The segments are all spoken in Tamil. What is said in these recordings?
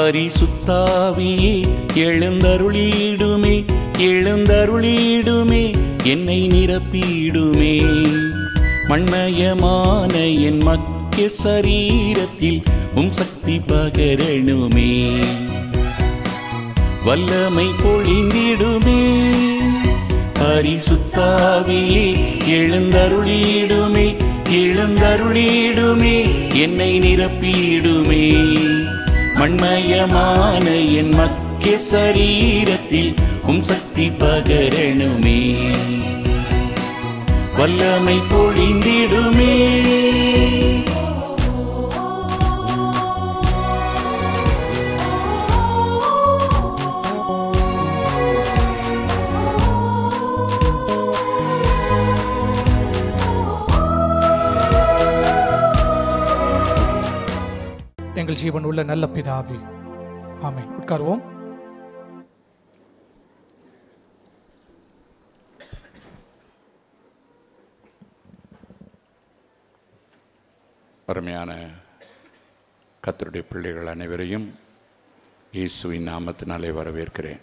பரிசுத்தாவியே எழுந்தருளிடுமே எழுந்தருளிடுமே என்னை நிரப்பிடுமே மண்மயமான என் மக்கிய சரீரத்தில் உம் சக்தி பகரணுமே வல்லமை பொழிந்திடுமே பரிசுத்தாவியே எழுந்தருளிடுமே எழுந்தருளிடுமே என்னை நிரப்பிடுமே மண்மயமான என் மக்கிய சரீரத்தில் உம் சக்தி பகரணுமே வல்லமை பொழிந்திடுமே எங்கள் ஜீவன் உள்ள நல்ல பிதாவே ஆமென் உட்காருவோம் அருமையான கத்தருடைய பிள்ளைகள் அனைவரையும் இயேசுவின் நாமத்தினாலே வரவேற்கிறேன்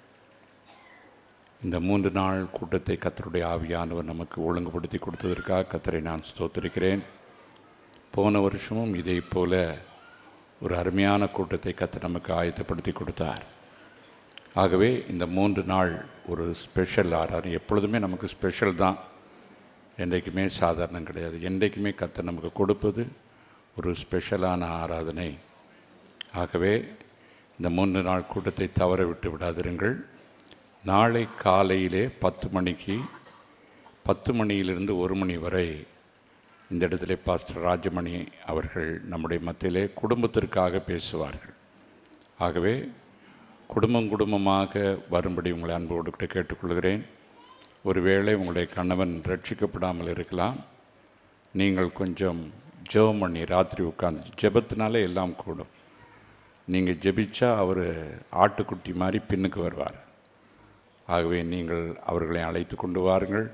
இந்த மூன்று நாள் கூட்டத்தை கத்தருடைய ஆவியானவர் நமக்கு ஒழுங்குபடுத்தி கொடுத்ததற்காக கத்தரை நான் ஸ்தோத்திருக்கிறேன் போன வருஷமும் இதே போல ஒரு அருமையான கூட்டத்தை கத்தர் நமக்கு ஆயத்தப்படுத்தி கொடுத்தார் ஆகவே இந்த மூன்று நாள் ஒரு ஸ்பெஷல் ஆராதனை எப்பொழுதுமே நமக்கு ஸ்பெஷல் தான் என்றைக்குமே சாதாரணம் கிடையாது என்றைக்குமே கத்தர் நமக்கு கொடுப்பது ஒரு ஸ்பெஷலான ஆராதனை ஆகவே இந்த மூன்று நாள் கூட்டத்தை தவற விட்டு விடாதிருங்கள் நாளை காலையிலே பத்து மணிக்கு பத்து மணியிலிருந்து ஒரு மணி வரை இந்த இடத்திலே பாஸ்டர் ராஜமணி அவர்கள் நம்முடைய மத்தியிலே குடும்பத்திற்காக பேசுவார்கள் ஆகவே குடும்பம் குடும்பமாக வரும்படி உங்களை அன்போடு கூட கேட்டுக்கொள்கிறேன் ஒருவேளை உங்களுடைய கணவன் ரட்சிக்கப்படாமல் இருக்கலாம் நீங்கள் கொஞ்சம் ஜெபம் பண்ணி ராத்திரி உட்காந்து ஜெபத்தினாலே எல்லாம் கூடும் நீங்கள் ஜெபிச்சா அவர் ஆட்டுக்குட்டி மாதிரி பின்னுக்கு வருவார் ஆகவே நீங்கள் அவர்களை அழைத்து கொண்டு வாருங்கள்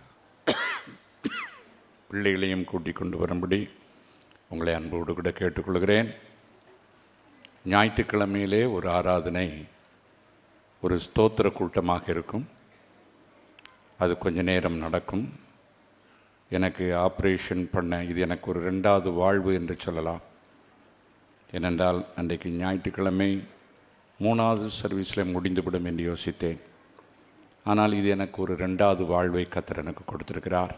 பிள்ளைகளையும் கூட்டிக் கொண்டு வரும்படி உங்களை அன்போடு கூட கேட்டுக்கொள்கிறேன் ஞாயிற்றுக்கிழமையிலே ஒரு ஆராதனை ஒரு ஸ்தோத்திர கூட்டமாக இருக்கும் அது கொஞ்ச நேரம் நடக்கும் எனக்கு ஆப்ரேஷன் பண்ண இது எனக்கு ஒரு ரெண்டாவது வாழ்வு என்று சொல்லலாம் ஏனென்றால் அன்றைக்கு ஞாயிற்றுக்கிழமை மூணாவது சர்வீஸில் முடிந்துவிடும் என்று யோசித்தேன் ஆனால் இது எனக்கு ஒரு ரெண்டாவது வாழ்வை கத்தர் எனக்கு கொடுத்திருக்கிறார்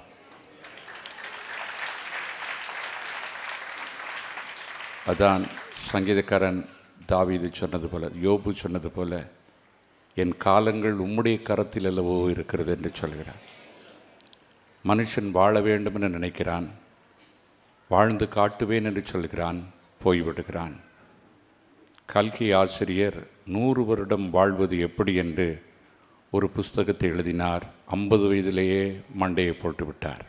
அதான் சங்கீதக்காரன் தாவீது சொன்னது போல யோபு சொன்னது போல என் காலங்கள் உம்முடைய கரத்தில் அல்லவோ இருக்கிறது என்று சொல்கிறார் மனுஷன் வாழ வேண்டும் என்று நினைக்கிறான் வாழ்ந்து காட்டுவேன் என்று சொல்கிறான் போய்விடுகிறான் கல்கி ஆசிரியர் நூறு வருடம் வாழ்வது எப்படி என்று ஒரு புஸ்தகத்தை எழுதினார் ஐம்பது வயதிலேயே மண்டையை போட்டு விட்டார்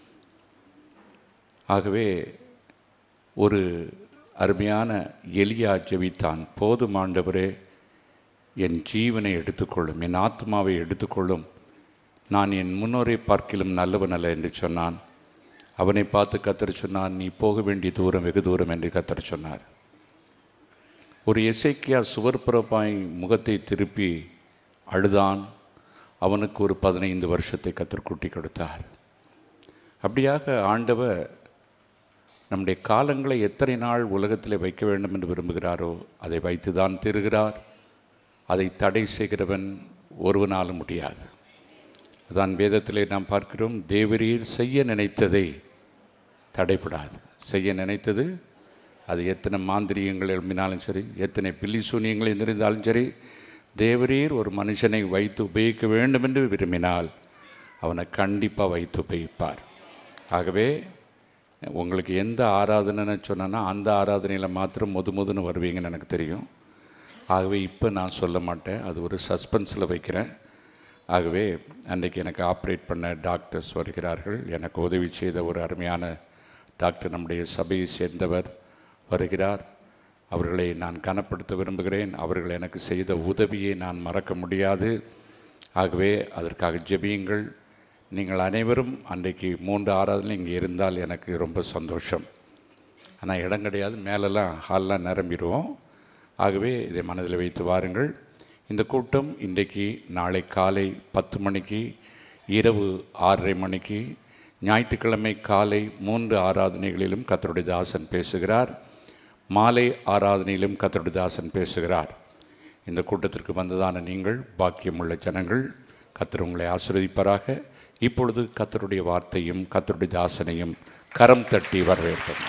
ஆகவே ஒரு அருமையான எலியா ஜெபித்தான் போதும் ஆண்டவரே என் ஜீவனை எடுத்துக்கொள்ளும் என் ஆத்மாவை எடுத்துக்கொள்ளும் நான் என் முன்னோரை பார்க்கிலும் நல்லவன் அல்ல என்று சொன்னான் அவனை பார்த்து கத்தர் சொன்னான் நீ போக வேண்டிய தூரம் வெகு தூரம் என்று கத்தர் சொன்னார் ஒரு எசைக்கியா சுவர்புறப்பாய் முகத்தை திருப்பி அழுதான் அவனுக்கு ஒரு பதினைந்து வருஷத்தை கத்தர் கூட்டி கொடுத்தார் அப்படியாக ஆண்டவர் நம்முடைய காலங்களை எத்தனை நாள் உலகத்தில் வைக்க வேண்டும் என்று விரும்புகிறாரோ அதை வைத்து தான் தீருகிறார் அதை தடை செய்கிறவன் ஒருவனாலும் முடியாது அதான் வேதத்திலே நாம் பார்க்கிறோம் தேவரீர் செய்ய நினைத்ததை தடைப்படாது செய்ய நினைத்தது அது எத்தனை மாந்திரியங்கள் எழுப்பினாலும் சரி எத்தனை பில்லி சூனியங்கள் இருந்திருந்தாலும் சரி தேவரீர் ஒரு மனுஷனை வைத்து உபயோகிக்க வேண்டும் என்று விரும்பினால் அவனை கண்டிப்பாக வைத்து உபயோகிப்பார் ஆகவே உங்களுக்கு எந்த ஆராதனைன்னு சொன்னேன்னா அந்த ஆராதனையில் மாத்திரம் முது முதுன்னு வருவீங்கன்னு எனக்கு தெரியும் ஆகவே இப்போ நான் சொல்ல மாட்டேன் அது ஒரு சஸ்பென்ஸில் வைக்கிறேன் ஆகவே அன்றைக்கி எனக்கு ஆப்ரேட் பண்ண டாக்டர்ஸ் வருகிறார்கள் எனக்கு உதவி செய்த ஒரு அருமையான டாக்டர் நம்முடைய சபையை சேர்ந்தவர் வருகிறார் அவர்களை நான் கனப்படுத்த விரும்புகிறேன் அவர்கள் எனக்கு செய்த உதவியை நான் மறக்க முடியாது ஆகவே அதற்காக ஜெபியுங்கள் நீங்கள் அனைவரும் அன்றைக்கு மூன்று ஆறாவதுல இங்கே இருந்தால் எனக்கு ரொம்ப சந்தோஷம் ஆனால் இடம் கிடையாது மேலெல்லாம் ஹால்லாம் நிரம்பிடுவோம் ஆகவே இதை மனதில் வைத்து வாருங்கள் இந்த கூட்டம் இன்றைக்கு நாளை காலை பத்து மணிக்கு இரவு ஆறரை மணிக்கு ஞாயிற்றுக்கிழமை காலை மூன்று ஆராதனைகளிலும் கத்தருடைய தாசன் பேசுகிறார் மாலை ஆராதனையிலும் கத்தருடைய தாசன் பேசுகிறார் இந்த கூட்டத்திற்கு வந்ததான நீங்கள் பாக்கியமுள்ள ஜனங்கள் கத்தர் உங்களை ஆசீர்வதிப்பாராக இப்பொழுது கத்தருடைய வார்த்தையும் கத்தருடைய தாசனையும் கரம் தட்டி வரவேற்போம்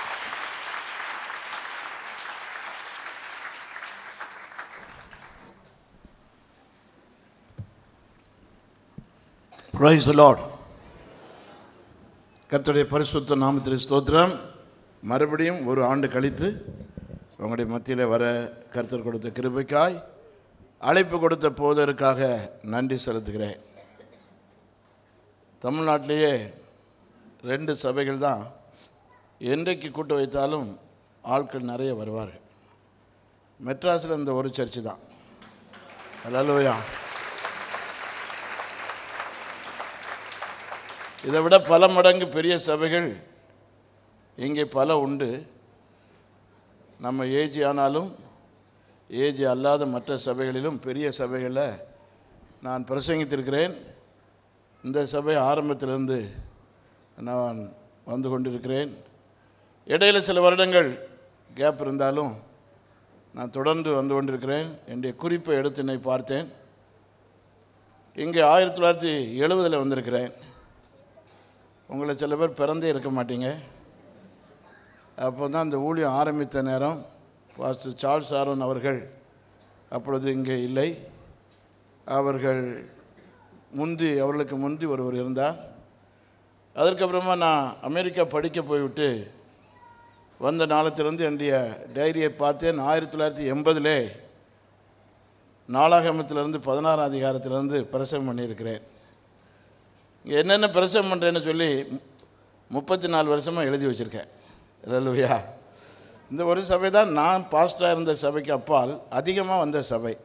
பிரைஸ் த லார்ட் கர்த்தருடைய பரிசுத்த நாமத்திற்கு ஸ்தோத்திரம் மறுபடியும் ஒரு ஆண்டு கழித்து உங்களுடைய மத்தியில் வர கர்த்தர் கொடுத்த கிருபைக்காய் அழைப்பு கொடுத்த போதற்காக நன்றி செலுத்துகிறேன் தமிழ்நாட்டிலேயே ரெண்டு சபைகள் தான் என்றைக்கு கூட்டு வைத்தாலும் ஆட்கள் நிறைய வருவார்கள் மெட்ராஸில் இந்த ஒரு சர்ச்சு தான் ஹலோயா இதை விட பல மடங்கு பெரிய சபைகள் இங்கே பல உண்டு நம்ம ஏஜ் ஆனாலும் ஏஜ் அல்லாத மற்ற சபைகளிலும் பெரிய சபைகளில் நான் பிரசங்கித்திருக்கிறேன் இந்த சபை ஆரம்பத்திலிருந்து நான் வந்து கொண்டிருக்கிறேன் இடையில சில வருடங்கள் கேப் இருந்தாலும் நான் தொடர்ந்து வந்து கொண்டிருக்கிறேன் என்னுடைய குறிப்பை எடுத்து என்னை பார்த்தேன் இங்கே ஆயிரத்தி தொள்ளாயிரத்தி எழுபதில் வந்திருக்கிறேன் உங்களை சில பேர் பிறந்தே இருக்க மாட்டீங்க அப்போ தான் அந்த ஊழியம் ஆரம்பித்த நேரம் பாஸ்டர் சார்ல்ஸ் ஆரோன் அவர்கள் அப்பொழுது இங்கே இல்லை அவர்கள் முந்தி அவர்களுக்கு முந்தி ஒருவர் இருந்தார் அதற்கப்புறமா நான் அமெரிக்கா படிக்க போய்விட்டு வந்த நாளத்திலிருந்து என்னுடைய டைரியை பார்த்தேன் ஆயிரத்தி தொள்ளாயிரத்தி எண்பதிலே நாளாகமத்திலிருந்து பதினாறாம் அதிகாரத்திலிருந்து பிரசவம் பண்ணியிருக்கிறேன் இங்கே என்னென்ன பிரசவம் பண்ணுறேன்னு சொல்லி முப்பத்தி நாலு வருஷமாக எழுதி வச்சுருக்கேன் இல்லையா இந்த ஒரு சபை தான் நான் பாஸ்டாக இருந்த சபைக்கு அப்பால் அதிகமாக வந்த சபை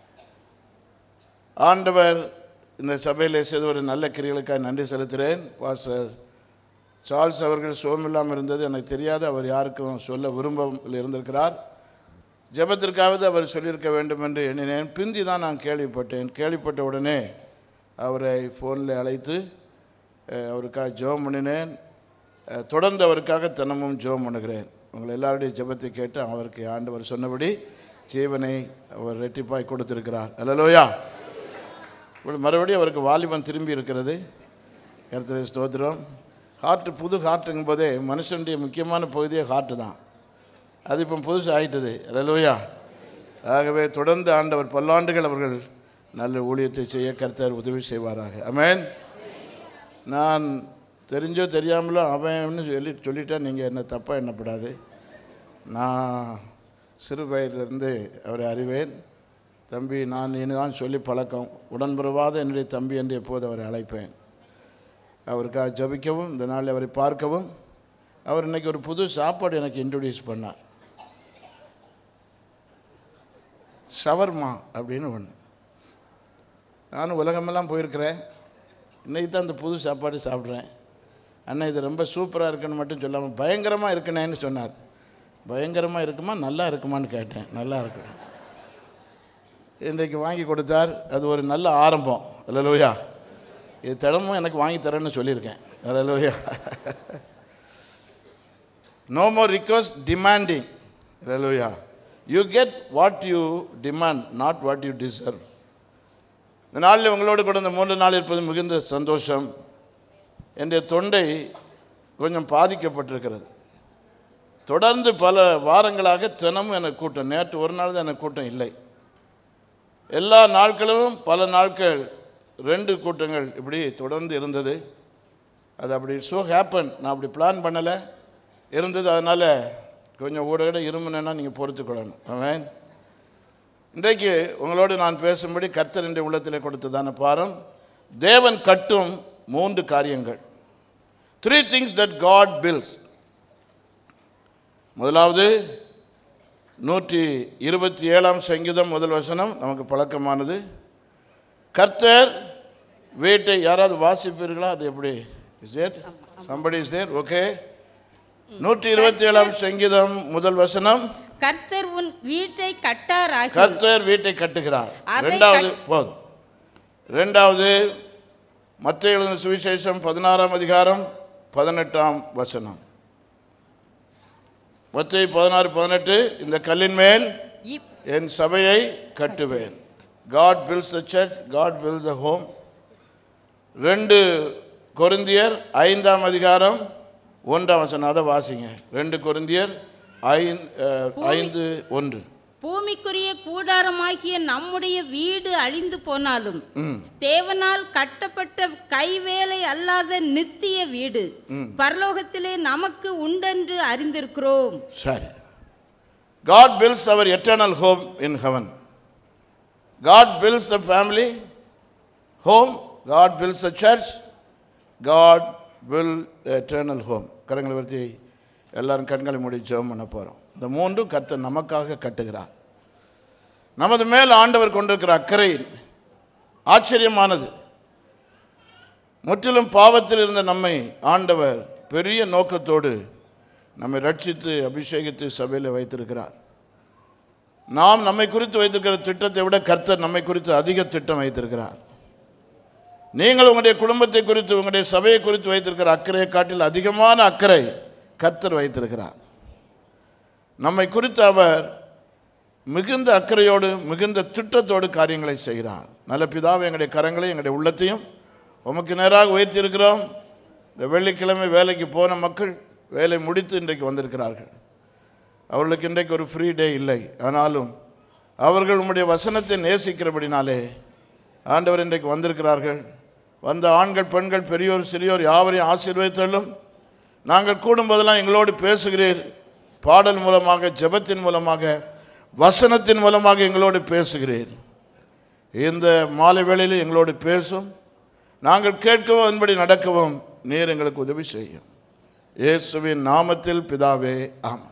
ஆண்டவர் இந்த சபையில் செய்த ஒரு நல்ல கிரிகளுக்காக நன்றி செலுத்துகிறேன் பாஸ்டர் சார்ல்ஸ் அவர்கள் சோமில்லாமல் இருந்தது எனக்கு தெரியாது அவர் யாருக்கும் சொல்ல விரும்பாமல் இருந்திருக்கிறார் ஜெபத்திற்காவது அவர் சொல்லியிருக்க வேண்டும் என்று எண்ணினேன் பிந்தி தான் நான் கேள்விப்பட்டேன் கேள்விப்பட்ட உடனே அவரை ஃபோனில் அழைத்து அஹ், அவருக்காக ஜெபம் பண்ணினேன் அஹ், தொடர்ந்து அவருக்காக தினமும் ஜெபம் பண்ணுகிறேன் உங்கள் எல்லாருடைய ஜெபத்தை கேட்டு அவருக்கு ஆண்டவர் சொன்னபடி ஜீவனை அவர் ரெட்டிப்பாய் கொடுத்திருக்கிறார் அல்லலோயா இப்படி மறுபடியும் அவருக்கு வாலிபம் திரும்பி இருக்கிறது கருத்து ஸ்தோத்திரம் ஹார்ட் புது ஹார்ட்டுங்கும் போதே மனுஷனுடைய முக்கியமான பகுதியே ஹார்ட்டு தான் அது இப்போ புதுசு ஆயிட்டது அல்லலோயா ஆகவே தொடர்ந்து ஆண்டவர் பல்லாண்டுகள் அவர்கள் நல்ல ஊழியத்தை செய்ய கர்த்தர் உதவி செய்வாராக அமேன் நான் தெரிஞ்சோ தெரியாமலோ அவன்னு சொல்லி சொல்லிட்டா நீங்கள் என்ன தப்பாக எண்ணப்படாது நான் சிறு வயதிலிருந்து அவரை அறிவேன் தம்பி நான் இனிதான் சொல்லி பழக்கம் உடன்பிறவாத என்னுடைய தம்பி என்று எப்போது அவரை அழைப்பேன் அவருக்காக ஜபிக்கவும் இந்த நாளில் அவரை பார்க்கவும் அவர் இன்னைக்கு ஒரு புது சாப்பாடு எனக்கு இன்ட்ரடியூஸ் பண்ணார் ஷவர்மா அப்படின்னு ஒன்று நானும் உலகமெல்லாம் போயிருக்கிறேன் இன்னைக்கு தான் அந்த புது சாப்பாடு சாப்பிட்றேன் அண்ணா இது ரொம்ப சூப்பராக இருக்குன்னு மட்டும் சொல்லாமல் பயங்கரமாக இருக்குனேன்னு சொன்னார் பயங்கரமாக இருக்குமா நல்லா இருக்குமான்னு கேட்டேன் நல்லா இருக்கு இன்றைக்கு வாங்கி கொடுத்தார் அது ஒரு நல்ல ஆரம்பம் அல்லலோயா இது தினமும் எனக்கு வாங்கி தரேன்னு சொல்லியிருக்கேன் அல்லலோயா நோ மோர் ரிக்வஸ்ட் டிமாண்டிங் அல்லலோயா you get what you demand not what you deserve இந்த நாளில் உங்களோடு கூட இந்த மூன்று நாள் இருப்பது மிகுந்த சந்தோஷம் என்னுடைய தொண்டை கொஞ்சம் பாதிக்கப்பட்டிருக்கிறது தொடர்ந்து பல வாரங்களாக தினமும் எனக்கு கூட்டம் நேற்று ஒரு நாள் தான் எனக்கு கூட்டம் இல்லை எல்லா நாட்களும் பல நாட்கள் ரெண்டு கூட்டங்கள் இப்படி தொடர்ந்து இருந்தது அது அப்படி ஸோ ஹேப்பன் நான் அப்படி பிளான் பண்ணலை இருந்தது அதனால் கொஞ்சம் ஊடகிட இருமுனா நீங்கள் பொறுத்துக்கொள்ளணும் அவன் இன்றைக்கு உங்களோடு நான் பேசும்படி கர்த்தர் என்ற உள்ளத்தில் கொடுத்ததான பாரம் தேவன் கட்டும் மூன்று காரியங்கள் three things that God builds முதலாவது நூற்றி இருபத்தி ஏழாம் சங்கீதம் முதல் வசனம் நமக்கு பழக்கமானது கர்த்தர் வீட்டை யாராவது வாசிப்பீர்களா அது எப்படி is there somebody is there okay நூற்றி இருபத்தி ஏழாம் சங்கீதம் முதல் வசனம் கர்த்தர் உன் வீட்டை கட்டாராகி கர்த்தர் வீட்டை கட்டுகிறார் அதை ரெண்டாவது கட்- போதும் ரெண்டாவது மத்திய எழுதின சுவிசேஷம் பதினாறாம் அதிகாரம் பதினெட்டாம் வசனம் மத்திய பதினாறு பதினெட்டு இந்த கல்லின் மேல் இப்- என் சபையை கட்டுவேன் God builds the church God builds the home ரெண்டு கொரிந்தியர் ஐந்தாம் அதிகாரம் ஒன்றாம் வசனம் அதை வாசிங்க ரெண்டு கொரிந்தியர் ஐந்து அஹ், ஐந்து ஒன்று பூமிக்குரிய கூடாரமாகிய நம்முடைய வீடு அழிந்து போனாலும் தேவனால் கட்டப்பட்ட கைவேலை அல்லாத நித்திய வீடு பரலோகத்திலே நமக்கு உண்டென்று அறிந்திருக்கிறோம் சரி God builds our eternal home in heaven God builds the family home God builds the church God will eternal home கரங்களை பற்றி எல்லாரும் கண்களை மூடி ஜெபம் பண்ண போகிறோம் இந்த மூன்றும் கர்த்தர் நமக்காக கட்டுகிறார் நமது மேல் ஆண்டவர் கொண்டிருக்கிற அக்கறை ஆச்சரியமானது முற்றிலும் பாவத்தில் இருந்த நம்மை ஆண்டவர் பெரிய நோக்கத்தோடு நம்மை ரட்சித்து அபிஷேகித்து சபையில் வைத்திருக்கிறார் நாம் நம்மை குறித்து வைத்திருக்கிற திட்டத்தை விட கர்த்தர் நம்மை குறித்து அதிக திட்டம் வைத்திருக்கிறார் நீங்கள் உங்களுடைய குடும்பத்தை குறித்து உங்களுடைய சபையை குறித்து வைத்திருக்கிற அக்கறையை காட்டில் அதிகமான அக்கறை கர்த்தர் வைத்திருக்கிறார் நம்மை குறித்து அவர் மிகுந்த அக்கறையோடு மிகுந்த திட்டத்தோடு காரியங்களை செய்கிறார் நல்ல பிதாவை எங்களுடைய கரங்களை எங்களுடைய உள்ளத்தையும் உமக்கு நேராக உயர்த்தி இருக்கிறோம் இந்த வெள்ளிக்கிழமை வேலைக்கு போன மக்கள் வேலை முடித்து இன்றைக்கு வந்திருக்கிறார்கள் அவர்களுக்கு இன்றைக்கு ஒரு ஃப்ரீ டே இல்லை ஆனாலும் அவர்கள் உம்முடைய வசனத்தை நேசிக்கிறபடினாலே ஆண்டவர் இன்றைக்கு வந்திருக்கிறார்கள் வந்த ஆண்கள் பெண்கள் பெரியோர் சிறியோர் யாவரையும் ஆசீர்வதித்தள்ளும் நாங்கள் கூடும்போதெல்லாம் எங்களோடு பேசுகிறீர் பாடல் மூலமாக ஜெபத்தின் மூலமாக வசனத்தின் மூலமாக எங்களோடு பேசுகிறீர் இந்த மாலை வேளையில் எங்களோடு பேசும் நாங்கள் கேட்கவும் அதன்படி நடக்கவும் நீர் எங்களுக்கு உதவி செய்யும் இயேசுவின் நாமத்தில் பிதாவே ஆம்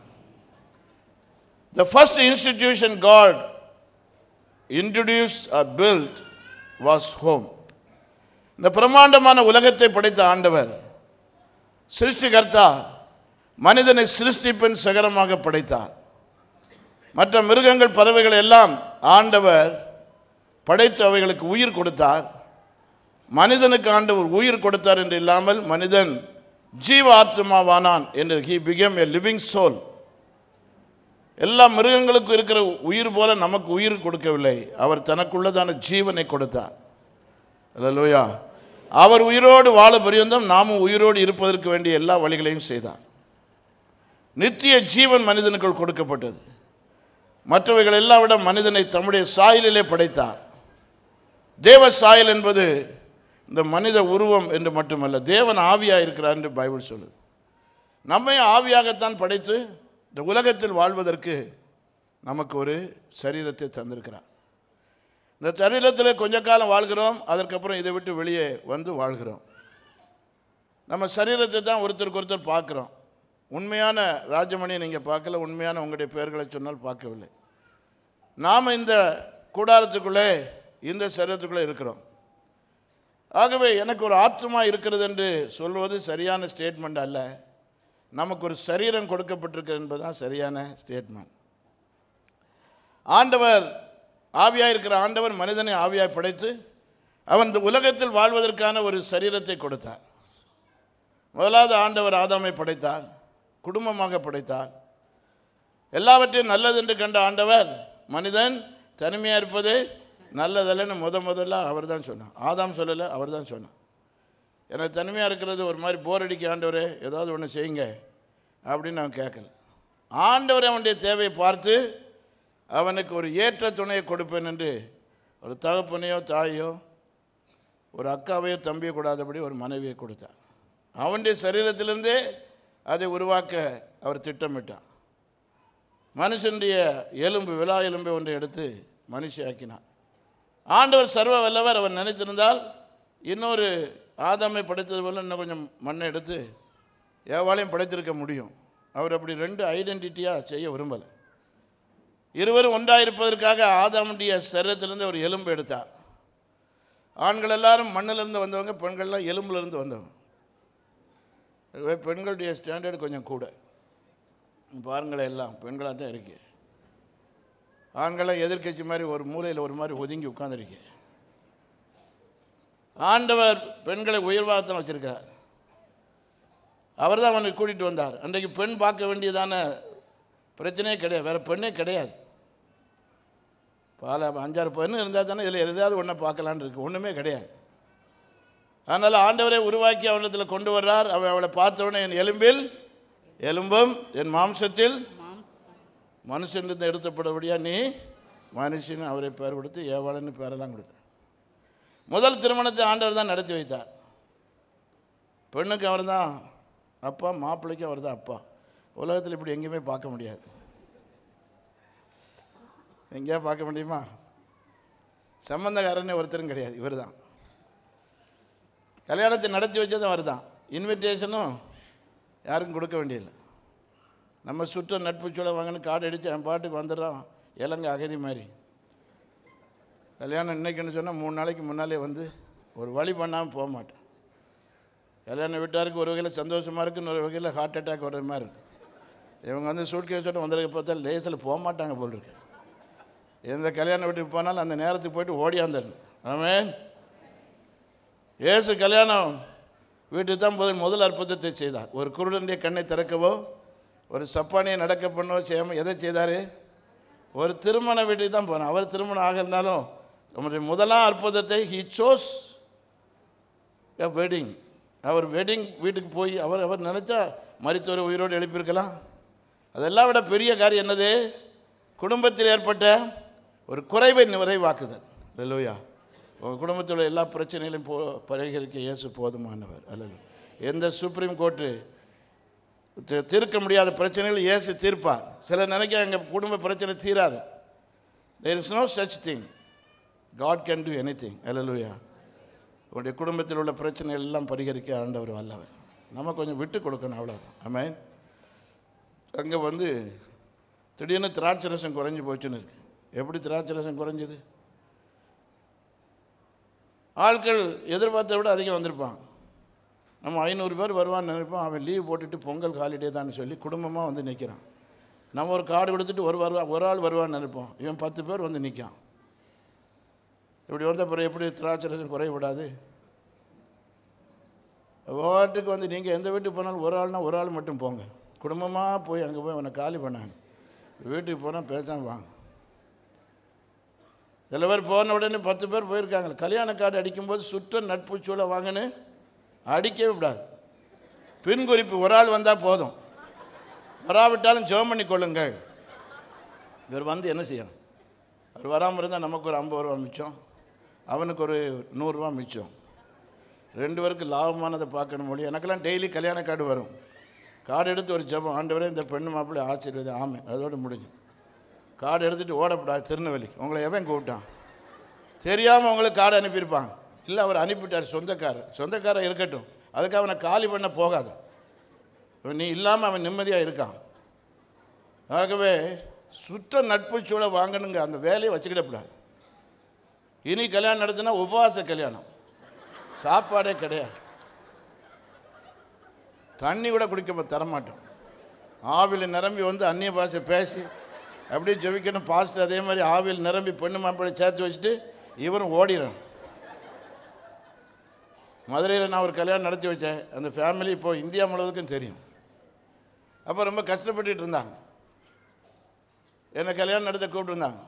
The first institution God introduced or built was home. இந்த பிரம்மாண்டமான உலகத்தை படைத்த ஆண்டவர் சிருஷ்டிகர்த்தா மனிதனை சிருஷ்டிப்பின் சகரமாக படைத்தார் மற்ற மிருகங்கள் பறவைகள் எல்லாம் ஆண்டவர் படைத்து அவைகளுக்கு உயிர் கொடுத்தார் மனிதனுக்கு ஆண்டவர் உயிர் கொடுத்தார் என்று இல்லாமல் மனிதன் ஜீவ ஆத்மாவானான் என்று he became a living soul எல்லா மிருகங்களுக்கும் இருக்கிற உயிர் போல நமக்கு உயிர் கொடுக்கவில்லை அவர் தனக்குள்ளதான ஜீவனை கொடுத்தார் அல்லேலூயா அவர் உயிரோடு வாழ பரியந்தம் நாமும் உயிரோடு இருப்பதற்கு வேண்டிய எல்லா வழிகளையும் செய்தார் நித்திய ஜீவன் மனிதனுக்குள் கொடுக்கப்பட்டது மற்றவைகள் எல்லாம் விட மனிதனை தம்முடைய சாயலிலே படைத்தார் தேவ சாயல் என்பது இந்த மனித உருவம் என்று மட்டுமல்ல தேவன் ஆவியாக இருக்கிறார் என்று பைபிள் சொல்லுது நம்மையும் ஆவியாகத்தான் படைத்து இந்த உலகத்தில் வாழ்வதற்கு நமக்கு ஒரு சரீரத்தை தந்திருக்கிறார் இந்த சரீரத்தில் கொஞ்ச காலம் வாழ்கிறோம் அதற்கப்புறம் இதை விட்டு வெளியே வந்து வாழ்கிறோம் நம்ம சரீரத்தை தான் ஒருத்தருக்கு ஒருத்தர் பார்க்குறோம் உண்மையான ராஜமணியை நீங்கள் பார்க்கல உண்மையான உங்களுடைய பெயர்களை சொன்னால் பார்க்கவில்லை நாம் இந்த கூடாரத்துக்குள்ளே இந்த சரீரத்துக்குள்ளே இருக்கிறோம் ஆகவே எனக்கு ஒரு ஆத்மா இருக்கிறது என்று சொல்வது சரியான ஸ்டேட்மெண்ட் அல்ல நமக்கு ஒரு சரீரம் கொடுக்கப்பட்டிருக்கு என்பதுதான் சரியான ஸ்டேட்மெண்ட் ஆண்டவர் ஆவியாய் இருக்கிற ஆண்டவர் மனிதனை ஆவியாய் படைத்து அவன் இந்த உலகத்தில் வாழ்வதற்கான ஒரு சரீரத்தை கொடுத்தார் முதலாவது ஆண்டவர் ஆதாமை படைத்தார் குடும்பமாக படைத்தார் எல்லாவற்றையும் நல்லது என்று கண்ட ஆண்டவர் மனிதன் தனிமையாக இருப்பது நல்லதல்லன்னு முத முதல்ல அவர் தான் சொன்னார் ஆதாம் சொல்லலை அவர் தான் சொன்னார் எனக்கு தனிமையாக இருக்கிறது ஒரு மாதிரி போர் அடிக்க ஆண்டவரே ஏதாவது ஒன்று செய்யுங்க அப்படின்னு அவன் கேட்கல ஆண்டவர் அவனுடைய தேவையை பார்த்து அவனுக்கு ஒரு ஏற்ற துணையை கொடுப்பேன் என்று ஒரு தகப்பனையோ தாயோ ஒரு அக்காவையோ தம்பியோ கூடாதபடி ஒரு மனைவியை கொடுத்தார் அவனுடைய சரீரத்திலிருந்தே அதை உருவாக்க அவர் திட்டமிட்டார் மனுஷனுடைய எலும்பு விழா எலும்பை ஒன்றை எடுத்து மனுஷி ஆக்கினார் ஆண்டவர் சர்வ வல்லவர் அவர் நினைத்திருந்தால் இன்னொரு ஆதாமை படைத்தது போல இன்னும் கொஞ்சம் மண்ணை எடுத்து ஏவாளையும் படைத்திருக்க முடியும் அவர் அப்படி ரெண்டு ஐடென்டிட்டியாக செய்ய விரும்பலை இருவரும் ஒன்றாயிருப்பதற்காக ஆதாமுடைய சரீரத்திலிருந்து ஒரு எலும்பு எடுத்தார் ஆண்கள் எல்லாரும் மண்ணிலிருந்து வந்தவங்க பெண்கள்லாம் எலும்புலேருந்து வந்தவங்க ஆகவே பெண்களுடைய ஸ்டாண்டர்டு கொஞ்சம் கூட பாருங்களேன் எல்லாம் பெண்களாக தான் இருக்கு ஆண்களாம் எதிர்க்கட்சி மாதிரி ஒரு மூலையில் ஒரு மாதிரி ஒதுங்கி உட்காந்துருக்க ஆண்டவர் பெண்களை உயர்வாகத்தான் வச்சிருக்கார் அவர் தான் அவனை கூட்டிகிட்டு வந்தார் அன்றைக்கு பெண் பார்க்க வேண்டியதான பிரச்சனையே கிடையாது வேறு பெண்ணே கிடையாது பல அஞ்சாறு பெண்ணு இருந்தால் தானே இதில் எதாவது ஒன்றை பார்க்கலான்னு இருக்கு ஒன்றுமே கிடையாது அதனால் ஆண்டவரை உருவாக்கி அவனிடத்தில் கொண்டு வர்றார் அவன் அவளை பார்த்தவொடனே என் எலும்பில் எலும்பும் என் மாம்சத்தில் மனுஷனிலிருந்து எடுத்தப்படபடியா நீ மனுஷன் அவரை பேர் கொடுத்து ஏவாளன்னு பேரெல்லாம் கொடுத்தார் முதல் திருமணத்தை ஆண்டவர் தான் நடத்தி வைத்தார் பெண்ணுக்கு அவர் தான் அப்பா மாப்பிள்ளைக்கு அவர் தான் அப்பா உலகத்தில் இப்படி எங்கேயுமே பார்க்க முடியாது எங்கேயா பார்க்க முடியுமா சம்பந்தக்காரனே ஒருத்தரும் கிடையாது இவர் தான் கல்யாணத்தை நடத்தி வச்சதும் அவர் தான் இன்விடேஷனும் யாருக்கும் கொடுக்க வேண்டியதில்லை நம்ம சுற்ற நட்பு சூழல் வாங்கன்னு கார்டு அடித்து என் பாட்டுக்கு வந்துடுறோம் இலங்கை அகதி மாதிரி கல்யாணம் இன்னைக்குன்னு சொன்னால் மூணு நாளைக்கு முன்னாலே வந்து ஒரு வழி பண்ணாமல் போக மாட்டேன் கல்யாணம் வீட்டாருக்கு ஒரு வகையில் சந்தோஷமாக இருக்குது இன்னொரு வகையில் ஹார்ட் அட்டாக் வர்ற மாதிரி இருக்கு இவங்க வந்து சூட்கேஸோட வந்ததுக்கு பார்த்தா லேசில் போக மாட்டாங்க போல் இருக்கு எந்த கல்யாண வீட்டுக்கு போனாலும் அந்த நேரத்துக்கு போயிட்டு ஓடியாந்துடணும் ஆமென் இயேசு கல்யாணம் வீட்டுக்கு தான் போது முதல் அற்புதத்தை செய்தார் ஒரு குருடனுடைய கண்ணை திறக்கவோ ஒரு சப்பானியை நடக்க பண்ணவோ செய்யாமல் எதை செய்தார் ஒரு திருமண வீட்டுக்கு தான் போனார் அவர் திருமணம் ஆகலைனாலும் நம்முடைய முதலாம் அற்புதத்தை ஹி சோஸ் எ வெட்டிங் அவர் வெட்டிங் வீட்டுக்கு போய் அவர் அவர் நினச்சா மருத்துவரை உயிரோடு எழுப்பியிருக்கலாம் அதெல்லாம் விட பெரிய காரியம் என்னது குடும்பத்தில் ஏற்பட்ட ஒரு குறைவை நிறைவாக்குதல் அல்லையா உங்கள் குடும்பத்தில் உள்ள எல்லா பிரச்சனைகளையும் போ பரிகரிக்க இயேசு போதுமானவர் அல்ல எந்த சுப்ரீம் கோர்ட்டு தி- தீர்க்க முடியாத பிரச்சனைகள் இயேசு தீர்ப்பார் சிலர் நினைக்க எங்கள் குடும்ப பிரச்சனை தீராது there is no such thing God can do any அல்லேலூயா உங்களுடைய குடும்பத்தில் உள்ள பிரச்சனைகள் எல்லாம் பரிகரிக்க ஆண்டவர் வல்லவர் நம்ம கொஞ்சம் விட்டு கொடுக்கணும் அவ்வளோதான் ஆமென் அங்கே வந்து திடீர்னு திராட்சை ரசம் குறைஞ்சி போச்சுன்னு இருக்கு எப்படி திராட்சை ரசம் குறைஞ்சது ஆட்கள் எதிர்பார்த்த விட அதிகம் வந்திருப்பான் நம்ம ஐநூறு பேர் வருவான்னு நினைப்போம் அவன் லீவ் போட்டுட்டு பொங்கல் ஹாலிடே தான் சொல்லி குடும்பமாக வந்து நிற்கிறான் நம்ம ஒரு கார்டு கொடுத்துட்டு ஒரு வருவா ஒரு ஆள் வருவான்னு நினைப்போம் இவன் பத்து பேர் வந்து நிற்கான் இப்படி வந்த பிறகு எப்படி திராட்சை ரசம் குறைய விடாது வாட்டுக்கு வந்து நீங்கள் எந்த வீட்டுக்கு போனாலும் ஒரு ஆள்னா ஒரு ஆள் மட்டும் போங்க குடும்பமாக போய் அங்கே போய் அவனை காலி பண்ணாங்க வீட்டுக்கு போனால் பேசாம வாங்க சில பேர் போன உடனே பத்து பேர் போயிருக்காங்க கல்யாண கார்டு அடிக்கும்போது சுற்ற நட்பு சூழ வாங்கன்னு அடிக்கவே விடாது பின் குறிப்பு ஒரு ஆள் வந்தால் போதும் வராவிட்டாலும் ஜெபம் பண்ணி கொள்ளுங்கள் இவர் வந்து என்ன செய்யணும் அவர் வராமல் இருந்தால் நமக்கு ஒரு ஐம்பது ரூபா மிச்சம் அவனுக்கு ஒரு நூறுரூவா மிச்சம் ரெண்டு பேருக்கு லாபமானதை பார்க்கணும் மொழி எனக்கெல்லாம் டெய்லி கல்யாண கார்டு வரும் கார்டு எடுத்து ஒரு ஜெபம் ஆண்டவரே இந்த பெண்ணு மாப்பிள்ளை ஆசீர்வாதம் ஆமை அதோட முடிஞ்சு கார்டு எடுத்துகிட்டு ஓடப்படாது திருநெல்வேலிக்கு உங்களை எவன் கூப்பிட்டான் தெரியாமல் உங்களுக்கு கார்டு அனுப்பியிருப்பாங்க இல்லை அவர் அனுப்பிட்டார் சொந்தக்காரர் சொந்தக்காரர் இருக்கட்டும் அதுக்கு அவனை காலி பண்ண போகாத இவன் நீ இல்லாமல் அவன் நிம்மதியாக இருக்கான் ஆகவே சுற்ற நட்பு சூழ வாங்கணுங்க அந்த வேலையை வச்சுக்கிடக்கூடாது இனி கல்யாணம் நடத்தினா உபவாச கல்யாணம் சாப்பாடே கிடையாது தண்ணி கூட குடிக்க தரமாட்டோம் ஆவியில் நிரம்பி வந்து அந்நிய பாஷை பேசி அப்படியே ஜெபிக்கணும் பாஸ்ட் அதே மாதிரி ஆவியில் நிரம்பி பெண்ணு மாப்பிள்ளை சேர்த்து வச்சுட்டு இவரும் ஓடிடணும் மதுரையில் நான் ஒரு கல்யாணம் நடத்தி வச்சேன் அந்த ஃபேமிலி இப்போ இந்தியா முழுவதுக்கும் தெரியும் அப்போ ரொம்ப கஷ்டப்பட்டுட்டு இருந்தாங்க என்னை கல்யாணம் நடத்த கூப்பிட்டுருந்தாங்க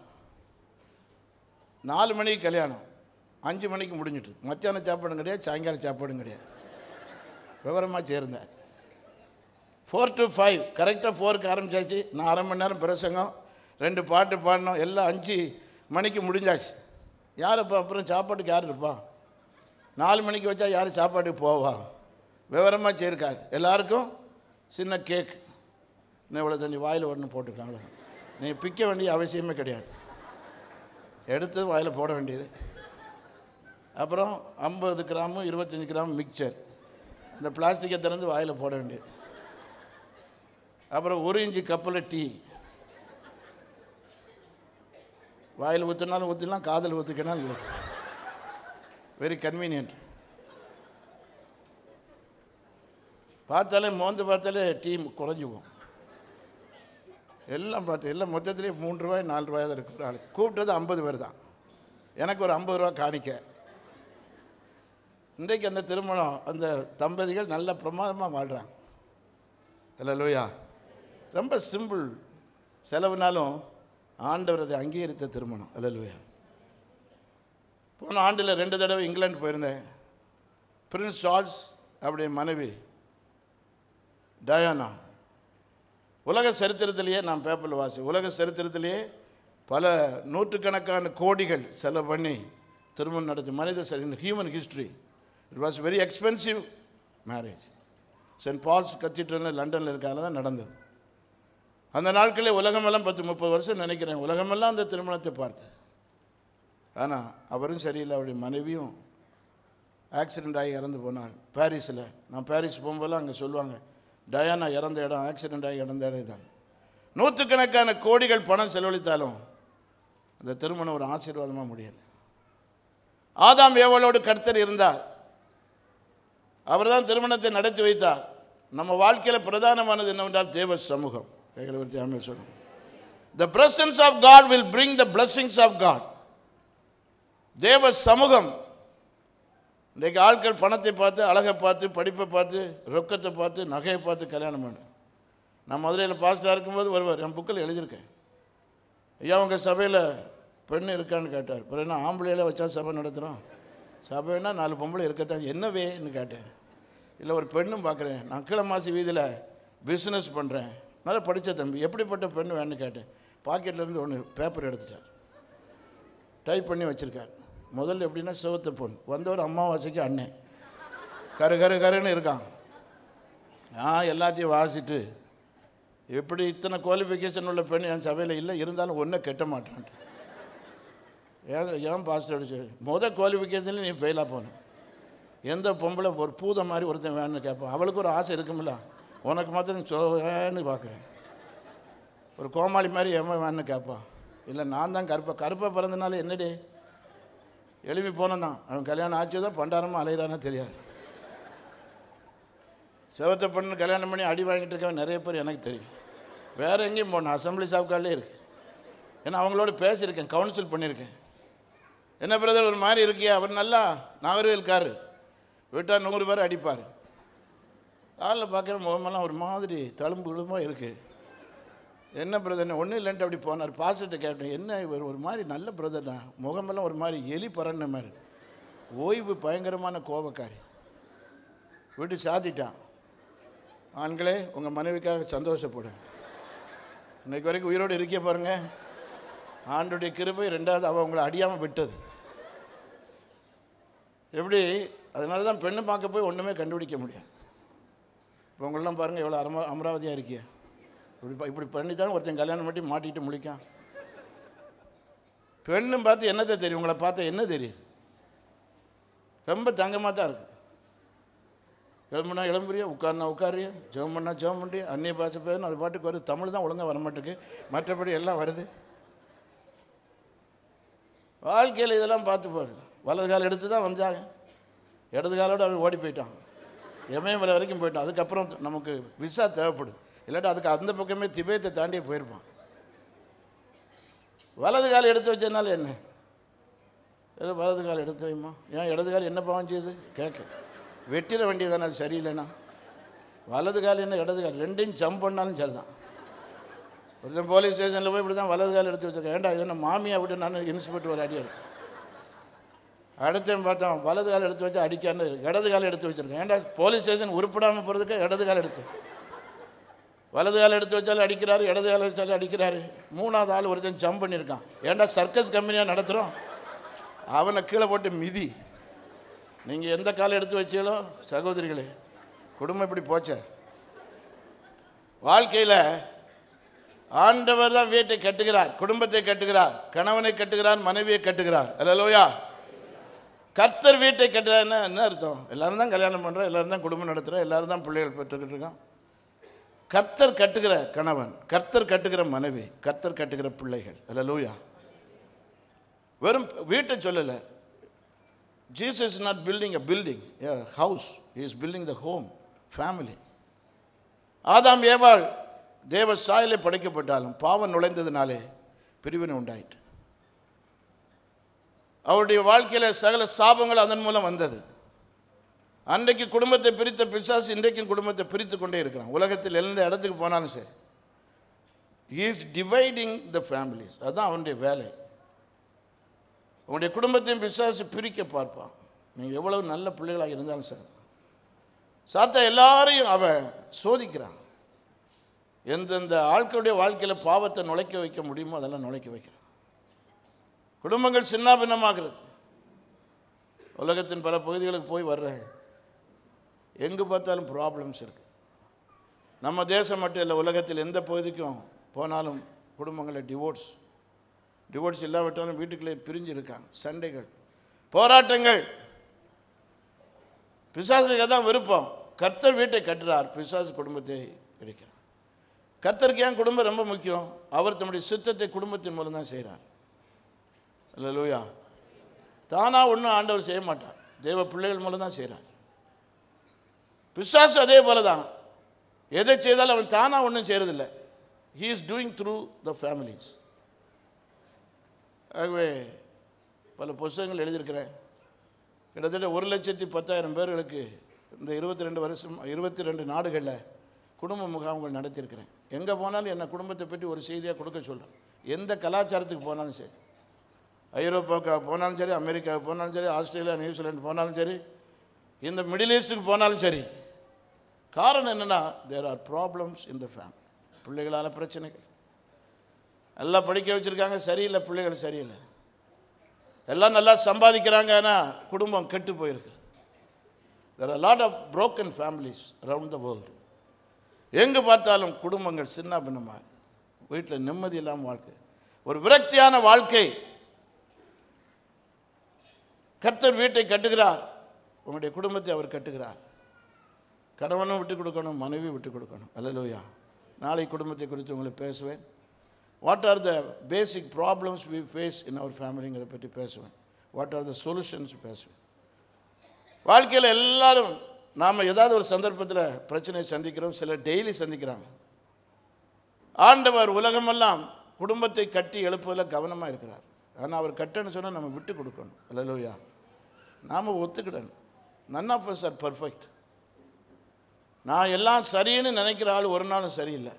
நாலு மணிக்கு கல்யாணம் அஞ்சு மணிக்கு முடிஞ்சிட்டு மத்தியான சாப்பாடும் கிடையாது சாயங்கால சாப்பாடும் கிடையாது விவரமாக சேர்ந்தேன் ஃபோர் டு ஃபைவ் கரெக்டாக ஃபோருக்கு ஆரம்பிச்சாச்சு நான் அரை மணி நேரம் பிரசங்கம் ரெண்டு பாட்டு பாடினோம் எல்லாம் அஞ்சு மணிக்கு முடிஞ்சாச்சு யார் இப்போ அப்புறம் சாப்பாட்டுக்கு யார் இருப்பா நாலு மணிக்கு வச்சா யார் சாப்பாட்டுக்கு போவா விவரமாக சேர்க்கார் எல்லாருக்கும் சின்ன கேக் இன்னும் இவ்வளோ தண்ணி வாயில் ஒன்று போட்டுக்கலாம் அவ்வளோதான் நீங்கள் பிக்க வேண்டிய அவசியமே கிடையாது எடுத்து வாயில் போட வேண்டியது அப்புறம் ஐம்பது கிராமு இருபத்தஞ்சி கிராம் மிக்சர் இந்த பிளாஸ்டிக்கை திறந்து வாயில் போட வேண்டியது அப்புறம் ஒரு இன்ச்சு கப்பில் டீ வாயில் ஊற்றினாலும் ஊற்றிலாம் காதில் ஊற்றிக்கினாலும் ஊற்று வெரி கன்வீனியன்ட் பார்த்தாலே மோந்து பார்த்தாலே டீ குறைஞ்சி போகும் எல்லாம் பார்த்து எல்லாம் மொத்தத்திலே மூன்று ரூபாய் நாலு ரூபாய் தான் இருக்கு ஒரு ஆள் கூப்பிட்டது ஐம்பது பேர் தான் எனக்கு ஒரு ஐம்பது ரூபா காணிக்க இன்றைக்கு அந்த திருமணம் அந்த தம்பதிகள் நல்ல பிரமாதமாக வாழ்கிறாங்க இல்லை லோயா ரொம்ப சிம்பிள் செலவுனாலும் ஆண்டவர் அதை அங்கீகரித்த திருமணம் அல்லலுயா போன ஆண்டில் ரெண்டு தடவை இங்கிலாந்து போயிருந்தேன் பிரின்ஸ் சார்ல்ஸ் அப்படி மனைவி டயானா உலக சரித்திரத்திலேயே நான் பேப்பரில் வாசி உலக சரித்திரத்திலேயே பல நூற்றுக்கணக்கான கோடிகள் செலவு பண்ணி திருமணம் நடத்தி மனித சரி human history it was very expensive marriage Saint Paul's Cathedral லண்டனில் இருக்கால தான் நடந்தது அந்த நாட்களில் உலகமெல்லாம் பத்து முப்பது வருஷம் நினைக்கிறேன் உலகமெல்லாம் அந்த திருமணத்தை பார்த்து ஆனால் அவரும் சரியில்லை அவருடைய மனைவியும் ஆக்சிடெண்ட் ஆகி இறந்து போனாள் பாரிஸில் நான் பாரிஸ் போகும்போதெல்லாம் அங்கே சொல்லுவாங்க டயானா இறந்த இடம் ஆக்சிடெண்ட் ஆகி இறந்த இடம் தான் நூற்றுக்கணக்கான கோடிகள் பணம் செலவழித்தாலும் அந்த திருமணம் ஒரு ஆசீர்வாதமாக முடியல ஆதாம் ஏவலோடு கர்த்தர் இருந்தார் அவர்தான் திருமணத்தை நடத்தி வைத்தார் நம்ம வாழ்க்கையில் பிரதானமானது என்னவென்றால் தேவ சமூகம் கைகளை உயர்த்தி ஆமென் சொல்லுங்க the presence of God will bring the blessings of God தேவ சமூகம் இன்றைக்கு ஆட்கள் பணத்தை பார்த்து அழகை பார்த்து படிப்பை பார்த்து ரொக்கத்தை பார்த்து நகையை பார்த்து கல்யாணம் பண்ணுறேன் நான் மதுரையில் பாஸ்டாக இருக்கும்போது வருவார் என் புக்கில் எழுதியிருக்கேன் ஐயா உங்கள் சபையில் பெண் இருக்கான்னு கேட்டார் பிறகு என்ன ஆம்பளையில வச்சா சபை நடத்துகிறோம் சபைன்னா நாலு பொம்பளை இருக்கத்தான் என்னவேன்னு கேட்டேன் இல்லை ஒரு பெண்ணும் பார்க்குறேன் நான் கீழமாசி வீதியில் பிஸ்னஸ் பண்ணுறேன் நல்லா படித்த தம்பி எப்படிப்பட்ட பெண் வேணும்னு கேட்டேன் பாக்கெட்லேருந்து ஒன்று பேப்பர் எடுத்துட்டார் டைப் பண்ணி வச்சுருக்கார் முதல்ல எப்படின்னா சிவத்த பொண்ணு வந்தவர் அம்மாவாசைக்கு அண்ணன் கரு கரு கருன்னு இருக்கான் நான் எல்லாத்தையும் வாசிட்டு எப்படி இத்தனை குவாலிஃபிகேஷன் உள்ள பெண் என் சபையில் இல்லை இருந்தாலும் ஒன்றும் கெட்ட மாட்டான் ஏன் ஏன் பாஸ்டர் அடிச்சு மொதல் குவாலிஃபிகேஷன்ல நீ ஃபெயிலாக போன எந்த பொம்பளை ஒரு பூதம் மாதிரி ஒருத்தன் வேணும்னு கேட்பான் அவளுக்கு ஒரு ஆசை இருக்குமில்ல உனக்கு மாத்திரம் சோன்னு பார்க்குறேன் ஒரு கோமாளி மாதிரி எவன் வேணும்னு கேட்பான் இல்லை நான் தான் கருப்பை கருப்பை பிறந்தனால என்னடி எழுப்பி போனேன் தான் அவன் கல்யாணம் ஆச்சு தான் பண்டாரமாக அலையிறானே தெரியாது செவத்த பொண்ணு கல்யாணம் பண்ணி அடி வாங்கிட்டு இருக்கவன் நிறைய பேர் எனக்கு தெரியும் வேறு எங்கேயும் போனேன் அசம்பிளி சாப்காலே இருக்கு ஏன்னா அவங்களோட பேசியிருக்கேன் கவுன்சில் பண்ணியிருக்கேன் என்ன பிரதர் ஒரு மாதிரி இருக்கியா அவர் நல்லா நாகர்வேல்காரு விட்டால் நூறு பேர் அடிப்பார் காலில் பார்க்குற முகமெல்லாம் ஒரு மாதிரி தழும்பு விழுமாக இருக்குது என்ன பிரதர் ஒன்றும் இல்லைன்ட்டு அப்படி போனார் பாஸ்டர்கிட்ட கேட்டேன் என்ன இவர் ஒரு மாதிரி நல்ல பிரதர் தான் முகமெல்லாம் ஒரு மாதிரி எலி பறந்த மாதிரி ஓய்வு பயங்கரமான கோபக்காரி விட்டு சாத்திட்டான் ஆண்களே உங்கள் மனைவிக்காக சந்தோஷப்படும் இன்னைக்கு வரைக்கும் உயிரோடு இருக்க பாருங்க ஆண்டுடைய கிருபை ரெண்டாவது அவள் உங்களை அடியாமல் விட்டது எப்படி அதனால தான் பெண்ணை பார்க்க போய் ஒன்றுமே கண்டுபிடிக்க முடியாது இப்போ உங்களெல்லாம் பாருங்கள் எவ்வளோ அமரா அமராவதியாக இருக்கிய இப்படி ப- இப்படி பண்ணித்தான் ஒருத்தன் கல்யாணம் பண்ணி மாட்டிக்கிட்டு முழிக்கான் பெண்ணும் பார்த்து என்னத்தை தெரியும் உங்களை பார்த்தா என்ன தெரியுது ரொம்ப தங்கமாக தான் இருக்கும் எழும்புனா எழும்புறியா உட்காருனா உட்காரியா ஜெபம் பண்ணா ஜெபம் பண்ணியா அந்நிய பாஷை பேசணும் அது பாட்டுக்கு வருது தமிழ் தான் ஒழுங்காக வரமாட்டேங்குது மற்றபடி எல்லாம் வருது வாழ்க்கையில் இதெல்லாம் பார்த்து பாரு வலது கால் எடுத்து தான் வந்தாங்க இடது காலோடு அவன் ஓடி போயிட்டான் எமயமலை வரைக்கும் போயிட்டான் அதுக்கப்புறம் நமக்கு விசா தேவைப்படுது இல்லாட்டி அதுக்கு அந்த பக்கமே திபேத்தை தாண்டியே போயிருப்பான் வலது கால் எடுத்து வச்சதுனால என்ன ஏதோ வலது கால் எடுத்து வைமா ஏன் இடது கால் என்ன பாவம் செய்யுது கேட்க வெட்டிட வேண்டியதானே அது சரியில்லைண்ணா வலது கால் என்ன இடது கால் ரெண்டையும் ஜம்ப் பண்ணாலும் சரிதான் ஒருத்தன் போலீஸ் ஸ்டேஷனில் போய் இப்படி தான் வலது கால் எடுத்து வச்சிருக்கேன் ஏன்டா இது என்ன மாமியா விட்டு நான் இன்ஸ்பெக்டர் ஒரு அடி அடிச்சேன் அடுத்தவன் பார்த்தான் வலது கால் எடுத்து வச்சு அடிக்கான்னு இடது கால் எடுத்து வச்சிருக்கேன் ஏன்டா போலீஸ் ஸ்டேஷன் உருப்படாமல் போகிறதுக்கு இடது கால் எடுத்து வலது கால் எடுத்து வச்சாலும் அடிக்கிறாரு இடது கால் வச்சாலும் அடிக்கிறாரு மூணாவது ஆள் ஒருத்தன் ஜம்ப் பண்ணியிருக்கான் ஏன்டா சர்க்கஸ் கம்பெனியாக நடத்துகிறோம் அவனை கீழே போட்டு மிதி நீங்கள் எந்த காலை எடுத்து வச்சீங்களோ சகோதரிகளே குடும்பம் இப்படி போச்சே வாழ்க்கையில் ஆண்டவர் தான் வீட்டை கட்டுகிறார் குடும்பத்தை கட்டுகிறார் கணவனை கட்டுகிறார் மனைவியை கட்டுகிறார் அல்லலோயா கர்த்தர் வீட்டை கட்டுறாருன்னா என்ன அர்த்தம் எல்லாரும் தான் கல்யாணம் பண்ணுறோம் எல்லாரும் தான் குடும்பம் நடத்துகிறோம் எல்லாரும் தான் பிள்ளைகள் பெற்றுக்கிட்டு இருக்கோம் கர்த்தர் கட்டுகிற கணவன் கர்த்தர் கட்டுகிற மனைவி கர்த்தர் கட்டுகிற பிள்ளைகள் அல்லலூயா வெறும் வீட்டை சொல்லலை Jesus is not building a building house is building the home family ஆதாம் ஏவாள் தேவ சாயலை படைக்கப்பட்டாலும் பாவம் நுழைந்ததினாலே பிரிவினை உண்டாயிற்று அவருடைய வாழ்க்கையில் சகல சாபங்கள் அதன் மூலம் வந்தது அன்றைக்கு குடும்பத்தை பிரித்த பிசாசு இன்றைக்கும் குடும்பத்தை பிரித்து கொண்டே இருக்கிறான் உலகத்தில் எந்த இடத்துக்கு போனாலும் சரி இஸ் டிவைடிங் த ஃபேமிலிஸ் அதுதான் அவனுடைய வேலை உங்களுடைய குடும்பத்தையும் பிசாசு பிரிக்க பார்ப்பான் நீங்கள் எவ்வளவு நல்ல பிள்ளைகளாக இருந்தாலும் சரி சாத்தா எல்லாரையும் அவன் சோதிக்கிறான் எந்தெந்த ஆட்களுடைய வாழ்க்கையில் பாவத்தை நுழைக்க வைக்க முடியுமோ அதெல்லாம் நுழைக்க வைக்கிறான் குடும்பங்கள் சின்னாபின்னமாகிறது உலகத்தின் பல பகுதிகளுக்கு போய் வர்றேன் எங்கே பார்த்தாலும் ப்ராப்ளம்ஸ் இருக்கு நம்ம தேசம் மட்டும் இல்லை உலகத்தில் எந்த பகுதிக்கும் போனாலும் குடும்பங்களில் டிவோர்ஸ் டிவோர்ஸ் இல்லாவிட்டாலும் வீட்டுக்குள்ளே பிரிஞ்சு இருக்காங்க சண்டைகள் போராட்டங்கள் பிசாசுக்கு தான் விருப்பம் கர்த்தர் வீட்டை கட்டுறார் பிசாசு குடும்பத்தை பிரிக்கிறார் கர்த்தருக்கு ஏன் குடும்பம் ரொம்ப முக்கியம் அவர் தம்முடைய சித்தத்தை குடும்பத்தின் மூலம் தான் செய்கிறார் இல்லை லூயா தானாக ஒன்றும் ஆண்டவர் செய்ய மாட்டார் தேவ பிள்ளைகள் மூலம் தான் செய்கிறார் பிசாசு அதே போல தான் எதை செய்தாலும் அவன் தானாக ஒன்றும் செய்கிறதில்ல he is doing through the families ஆகவே பல புஸ்தகங்கள் எழுதியிருக்கிறேன் கிட்டத்தட்ட ஒரு லட்சத்தி பத்தாயிரம் பேர்களுக்கு இந்த இருபத்தி ரெண்டு வருஷம் இருபத்தி ரெண்டு நாடுகளில் குடும்ப முகாம்கள் நடத்தியிருக்கிறேன் எங்கே போனாலும் என்ன குடும்பத்தை பற்றி ஒரு செய்தியாக கொடுக்க சொல்கிறேன் எந்த கலாச்சாரத்துக்கு போனாலும் சரி ஐரோப்பாவுக்கு போனாலும் சரி அமெரிக்காவுக்கு போனாலும் சரி ஆஸ்திரேலியா நியூசிலாந்து போனாலும் சரி இந்த மிடில் ஈஸ்ட்டுக்கு போனாலும் சரி காரணம் என்னென்னா தேர் ஆர் ப்ராப்ளம்ஸ் இந்த ஃபேம் பிள்ளைகளால் பிரச்சனைகள் எல்லாம் படிக்க வச்சுருக்காங்க சரியில்லை பிள்ளைகள் சரியில்லை எல்லாம் நல்லா சம்பாதிக்கிறாங்க ஆனால் குடும்பம் கெட்டு போயிருக்கு there are lot of broken families around the world எங்கே பார்த்தாலும் குடும்பங்கள் சின்ன பின்னமாக வீட்டில் நிம்மதி இல்லாமல் வாழ்க்கை ஒரு விரக்தியான வாழ்க்கை கர்த்தர் வீட்டை கட்டுகிறார் உங்களுடைய குடும்பத்தை அவர் கட்டுகிறார் கணவனும் விட்டு கொடுக்கணும் மனைவி விட்டு கொடுக்கணும் அல்லலூயா நாளை குடும்பத்தை குறித்து உங்களுக்கு பேசுவேன் what are the basic problems we face in our ஃபேமிலிங்கிறத பற்றி பேசுவேன் வாட் ஆர் த சொல்யூஷன்ஸ் பேசுவேன் வாழ்க்கையில் எல்லாரும் நாம் ஏதாவது ஒரு சந்தர்ப்பத்தில் பிரச்சனையை சந்திக்கிறோம் சிலர் டெய்லி சந்திக்கிறாங்க ஆண்டவர் உலகமெல்லாம் குடும்பத்தை கட்டி எழுப்புவதில் கவனமாக இருக்கிறார் ஆனால் அவர் கட்டன்னு சொன்னால் நம்ம விட்டு கொடுக்கணும் அல்லலூயா நாம் ஒத்துக்கிடணும் none of us are perfect நான் எல்லாம் சரின்னு நினைக்கிற ஆள் ஒரு நாளும் சரியில்லை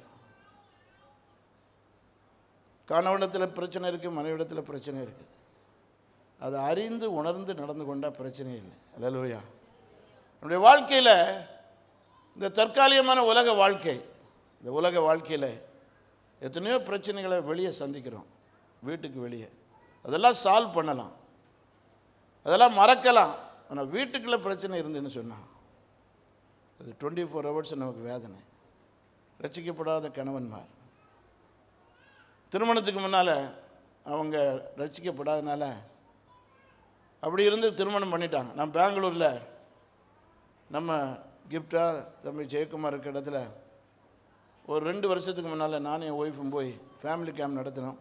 கணவனிடத்தில் பிரச்சனை இருக்குது மனைவிடத்தில் பிரச்சனை இருக்குது அதை அறிந்து உணர்ந்து நடந்து கொண்டால் பிரச்சனை இல்லை அல்லலூயா நம்முடைய வாழ்க்கையில் இந்த தற்காலிகமான உலக வாழ்க்கை இந்த உலக வாழ்க்கையில் எத்தனையோ பிரச்சனைகளை வெளியே சந்திக்கிறோம் வீட்டுக்கு வெளியே அதெல்லாம் சால்வ் பண்ணலாம் அதெல்லாம் மறக்கலாம் ஆனால் வீட்டுக்குள்ளே பிரச்சனை இருந்துன்னு சொன்னால் அது டுவெண்ட்டி ஃபோர் ஹவர்ஸ் நமக்கு வேதனை ரசிக்கப்படாத கணவன்மார் திருமணத்துக்கு முன்னால் அவங்க ரசிக்கப்படாதனால அப்படி இருந்து திருமணம் பண்ணிட்டாங்க நான் பெங்களூரில் நம்ம கிஃப்டா தம்பி ஜெயக்குமார் இருக்க இடத்துல ஒரு ரெண்டு வருஷத்துக்கு முன்னால் நானும் என் ஒய்ஃபும் போய் ஃபேமிலி கேம்ப் நடத்தினோம்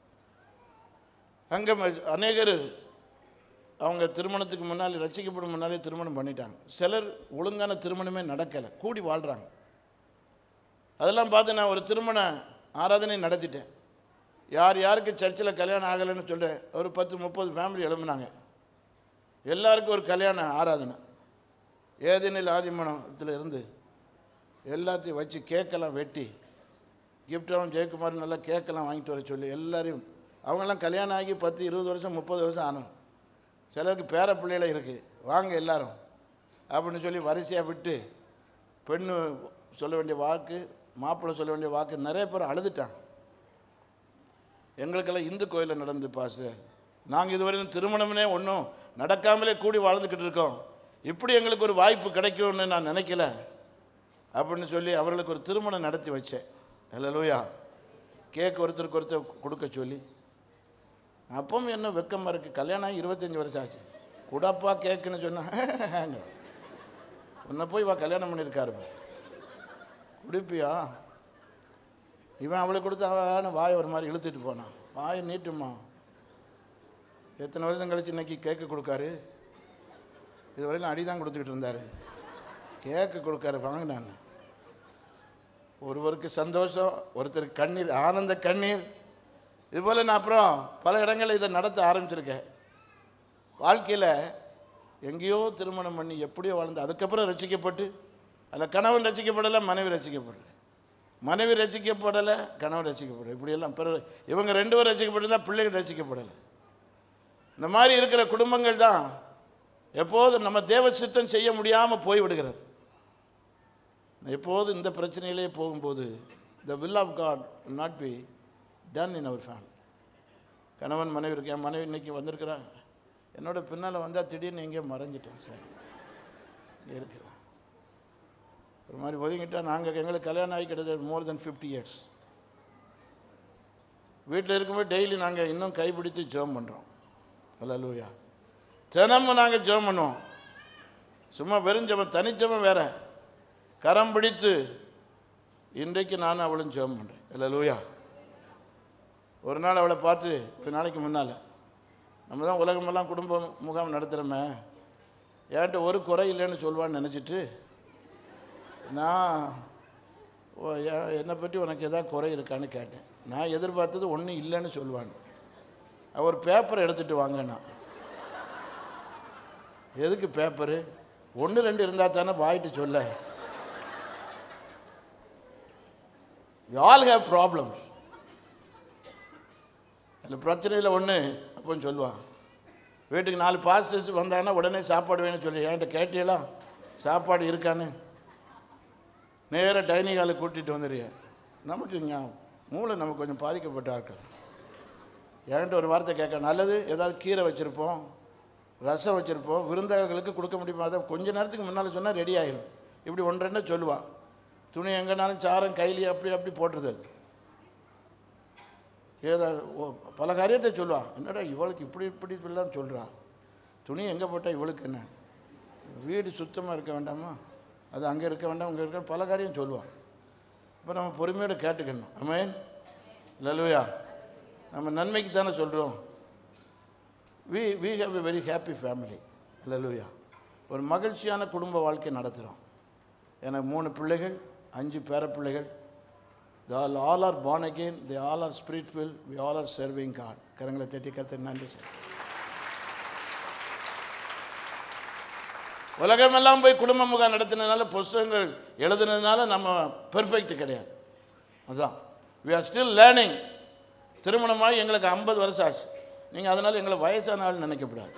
அங்கே அநேகர் அவங்க திருமணத்துக்கு முன்னால் ரசிக்கப்படும் முன்னாலே திருமணம் பண்ணிட்டாங்க சிலர் ஒழுங்கான திருமணமே நடக்கலை கூடி வாழ்கிறாங்க அதெல்லாம் பார்த்து நான் ஒரு திருமண ஆராதனை நடத்திட்டேன் யார் யாருக்கு சர்ச்சில் கல்யாணம் ஆகலைன்னு சொல்கிறேன் ஒரு பத்து முப்பது ஃபேமிலி எழுப்புனாங்க எல்லாருக்கும் ஒரு கல்யாண ஆராதனை ஏதெனில் ஆதிமனத்தில் இருந்து எல்லாத்தையும் வச்சு கேக்கெல்லாம் வெட்டி கிஃப்டாவும் ஜெயக்குமார் நல்லா கேக்கெல்லாம் வாங்கிட்டு வர சொல்லி எல்லாரையும் அவங்கெல்லாம் கல்யாணம் ஆகி பத்து இருபது வருஷம் முப்பது வருஷம் ஆனோம் சிலருக்கு பேர பிள்ளைகள இருக்குது வாங்க எல்லாரும் அப்படின்னு சொல்லி வரிசையாக விட்டு பெண்ணு சொல்ல வேண்டிய வாக்கு மாப்பிள்ளை சொல்ல வேண்டிய வாக்கு நிறைய பேர் அழுதுட்டாங்க எங்களுக்கெல்லாம் இந்து கோயிலில் நடந்து பாசு நாங்கள் இதுவரையிலும் திருமணமே ஒன்றும் நடக்காமலே கூடி வாழ்ந்துக்கிட்டு இருக்கோம் இப்படி எங்களுக்கு ஒரு வாய்ப்பு கிடைக்கும்னு நான் நினைக்கல அப்படின்னு சொல்லி அவர்களுக்கு ஒரு திருமணம் நடத்தி வச்சேன் லூயா கேக் ஒருத்தருக்கு ஒருத்தர் கொடுக்க சொல்லி அப்பவும் என்ன வெக்கமாக இருக்குது கல்யாணம் ஆகி இருபத்தஞ்சி வருஷம் ஆச்சு குடப்பா கேக்குன்னு சொன்னாங்க உன்னை போய் வா கல்யாணம் பண்ணியிருக்காரு பாரு. குடிப்பியா இவன் அவளுக்கு கொடுத்து அவன் வாயை ஒரு மாதிரி இழுத்துட்டு போனான் வாயை நீட்டுமா எத்தனை வருஷம் கழிச்சு இன்னைக்கு கேக்கு கொடுக்காரு இதுவரையிலும் அடி தான் கொடுத்துக்கிட்டு இருந்தார் கேக்கு கொடுக்காரு வாங்கினான் ஒருவருக்கு சந்தோஷம் ஒருத்தருக்கு கண்ணீர் ஆனந்த கண்ணீர் இதுபோல் நான் அப்புறம் பல இடங்களில் இதை நடத்த ஆரம்பிச்சிருக்கேன் வாழ்க்கையில் எங்கேயோ திருமணம் பண்ணி எப்படியோ வாழ்ந்து அதுக்கப்புறம் ரசிக்கப்பட்டு அதில் கணவன் ரசிக்கப்படலை மனைவி ரசிக்கப்படலை மனைவி ரசிக்கப்படலை கணவன் ரசிக்கப்படலை இப்படியெல்லாம் பிறகு இவங்க ரெண்டு பேரும் ரசிக்கப்பட்டிருந்தா பிள்ளைகள் ரசிக்கப்படலை இந்த மாதிரி இருக்கிற குடும்பங்கள் தான் எப்போதும் நம்ம தேவ சித்தம் செய்ய முடியாமல் போய்விடுகிறது எப்போதும் இந்த பிரச்சனையிலே போகும்போது the will of God will not be done in our family கணவன் மனைவி இருக்கு என் மனைவி இன்னைக்கு வந்திருக்கிறேன் என்னோட பின்னால் வந்தால் திடீர்னு எங்கேயோ மறைஞ்சிட்டேன் சார் இங்கே இருக்கிறேன் ஒரு மாதிரி ஒதுங்கிட்டா நாங்கள் எங்களுக்கு கல்யாணம் ஆகி கிட்டத்தட்ட மோர் தென் ஃபிஃப்டி இயர்ஸ் வீட்டில் இருக்கும்போது டெய்லி நாங்கள் இன்னும் கைப்பிடித்து ஜெபம் பண்ணுறோம் அல்லூயா தினமும் நாங்கள் ஜெபம் பண்ணுவோம் சும்மா வெறும் ஜெபம் தனிஜெபம் வேற கரம் பிடித்து இன்றைக்கு நானும் அவளும் ஜெபம் பண்ணுறேன் அல்லூயா ஒரு நாள் அவளை பார்த்து ஒரு நாளைக்கு முன்னால் நம்ம தான் உலகமெல்லாம் குடும்ப முகாம் நடத்துகிறோமே என்கிட்ட ஒரு குறை இல்லைன்னு சொல்லுவான்னு நினச்சிட்டு நான் ஓ, எ- என்னை பற்றி உனக்கு எதாவது குறை இருக்கான்னு கேட்டேன் நான் எதிர்பார்த்தது ஒன்றும் இல்லைன்னு சொல்லுவான்னு அவர் பேப்பரை எடுத்துகிட்டு வாங்கண்ணா எதுக்கு பேப்பரு ஒன்று ரெண்டு இருந்தால் தானே வாயிட்டு சொல்ல யூ ஆல் ஹேவ் ப்ராப்ளம்ஸ் அதில் பிரச்சனையில் ஒன்று அப்போன்னு சொல்லுவான் வீட்டுக்கு நாலு பாஸ்டர்ஸ் வந்தாங்கன்னா உடனே சாப்பாடு வேணும்னு சொல்லி என்கிட்ட கேட்டியெல்லாம் சாப்பாடு இருக்கான்னு நேராக டைனிங் ஹாலில் கூட்டிகிட்டு வந்துடுறிய நமக்கு இங்கே மூளை நமக்கு கொஞ்சம் பாதிக்கப்பட்ட ஆட்கள் என்கிட்ட ஒரு வார்த்தை கேட்க நல்லது ஏதாவது கீரை வச்சுருப்போம் ரசம் வச்சுருப்போம் விருந்தாளர்களுக்கு கொடுக்க முடியுமா அதை கொஞ்ச நேரத்துக்கு முன்னால் சொன்னால் ரெடி ஆகிடும் இப்படி ஒன்று ரெண்டு சொல்லுவான் துணி எங்கேனாலும் சாரம் கையிலேயே அப்படி அப்படி போட்டுருது அது ஏதா ஓ, பல காரியத்தை சொல்லுவான் என்னடா இவளுக்கு இப்படி இப்படி இப்படிலாம் சொல்கிறான் துணி எங்கே போட்டால் இவளுக்கு என்ன வீடு சுத்தமாக இருக்க வேண்டாமா அது அங்கே இருக்க வேண்டாம் இங்கே இருக்க பல காரியம் சொல்லுவான் இப்போ நம்ம பொறுமையோட கேட்டுக்கணும் அமேன் லலுயா நம்ம நன்மைக்கு தானே சொல்கிறோம் we we have a very happy family லலுயா ஒரு மகிழ்ச்சியான குடும்ப வாழ்க்கை நடத்துகிறோம் எனக்கு மூணு பிள்ளைகள் அஞ்சு பேர பிள்ளைகள் they all all are born again they all are spirit filled we all are serving god கரங்களை தட்டி கருத்து நன்றி சார் உலகமெல்லாம் போய் குடும்ப முகாம் நடத்தினதுனால புஸ்தகங்கள் எழுதுனதுனால நம்ம பெர்ஃபெக்ட் கிடையாது அதுதான் we are still லேர்னிங் திருமணமாகி எங்களுக்கு ஐம்பது வருஷம் ஆச்சு நீங்கள் அதனால் எங்களை வயசான ஆள் நினைக்கக்கூடாது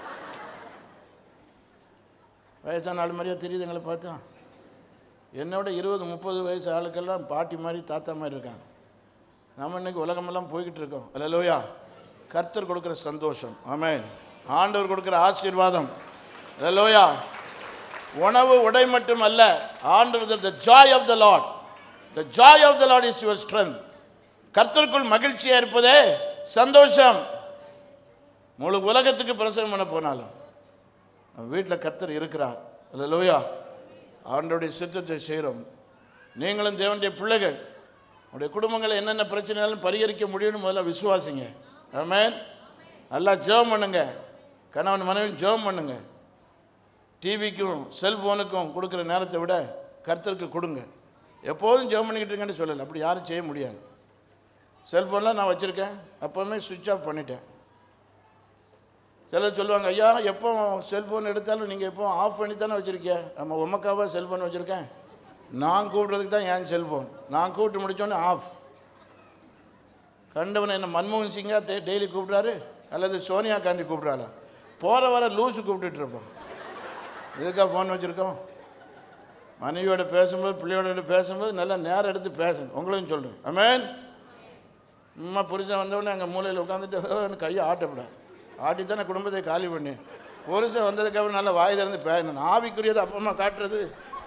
வயசான ஆள் மாதிரியா தெரியுது எங்களை பார்த்தா என்னோட இருபது முப்பது வயசு ஆளுக்கெல்லாம் பாட்டி மாதிரி தாத்தா மாதிரி இருக்காங்க நம்ம இன்னைக்கு உலகமெல்லாம் போய்கிட்டு இருக்கோம் அல்லையா கர்த்தர் கொடுக்குற சந்தோஷம் ஆமென் ஆண்டவர் கொடுக்குற ஆசீர்வாதம் அல்லையா உணவு உடை மட்டும் அல்ல ஆண்டவர் the joy of the Lord the joy of the Lord is your strength கர்த்தருக்குள் மகிழ்ச்சியாக இருப்பதே சந்தோஷம் முழு உலகத்துக்கு பிரசவம் பண்ண போனாலும் நம்ம வீட்டில் கர்த்தர் இருக்கிறார் அல்லையா ஆண்டோடைய சித்தத்தை செய்கிறோம் நீங்களும் தேவனுடைய பிள்ளைகள் உங்களுடைய குடும்பங்களை என்னென்ன பிரச்சனைகளும் பரிகரிக்க முடியும்னு முதல்ல விசுவாசிங்க ஆமென் நல்லா ஜெபம் பண்ணுங்க கணவன் மனைவி ஜெபம் பண்ணுங்க டிவிக்கும் செல்ஃபோனுக்கும் கொடுக்குற நேரத்தை விட கர்த்தருக்கு கொடுங்க எப்போதும் ஜெபம் பண்ணிக்கிட்டு இருக்கேன்னு சொல்லலை அப்படி யாரும் செய்ய முடியாது செல்ஃபோன்லாம் நான் வச்சுருக்கேன் அப்போவுமே சுவிட்ச் ஆஃப் பண்ணிட்டேன் சிலர் சொல்லுவாங்க ஐயா எப்போ செல்ஃபோன் எடுத்தாலும் நீங்கள் எப்போ ஆஃப் பண்ணி தானே வச்சுருக்கீங்க நம்ம உமக்காவாக செல்ஃபோன் வச்சுருக்கேன் நான் கூப்பிட்றதுக்கு தான் என் செல்ஃபோன் நான் கூப்பிட்டு முடித்தோன்னே ஆஃப் கண்டவன் என்ன மன்மோகன் சிங்கா டெ டெய்லி கூப்பிட்றாரு அல்லது சோனியா காந்தி கூப்பிட்றாளா போகிற வர லூஸு கூப்பிட்டுட்டு இருப்போம் எதுக்காக ஃபோன் வச்சுருக்கோம் மனைவியோட பேசும்போது பிள்ளையோட பேசும்போது நல்லா நேரம் எடுத்து பேசணும் உங்களையும் சொல்கிறேன் அமேன் அம்மா புருஷன் வந்தவுடனே அங்கே மூலையில் உட்காந்துட்டு கையை ஆட்டப்படாது ஆட்டித்தானே குடும்பத்தை காலி பண்ணி புருஷன் வந்ததுக்கப்புறம் நல்லா வாய் திறந்து பேசணும் ஆவிக்குரியது அப்பமா காட்டுறது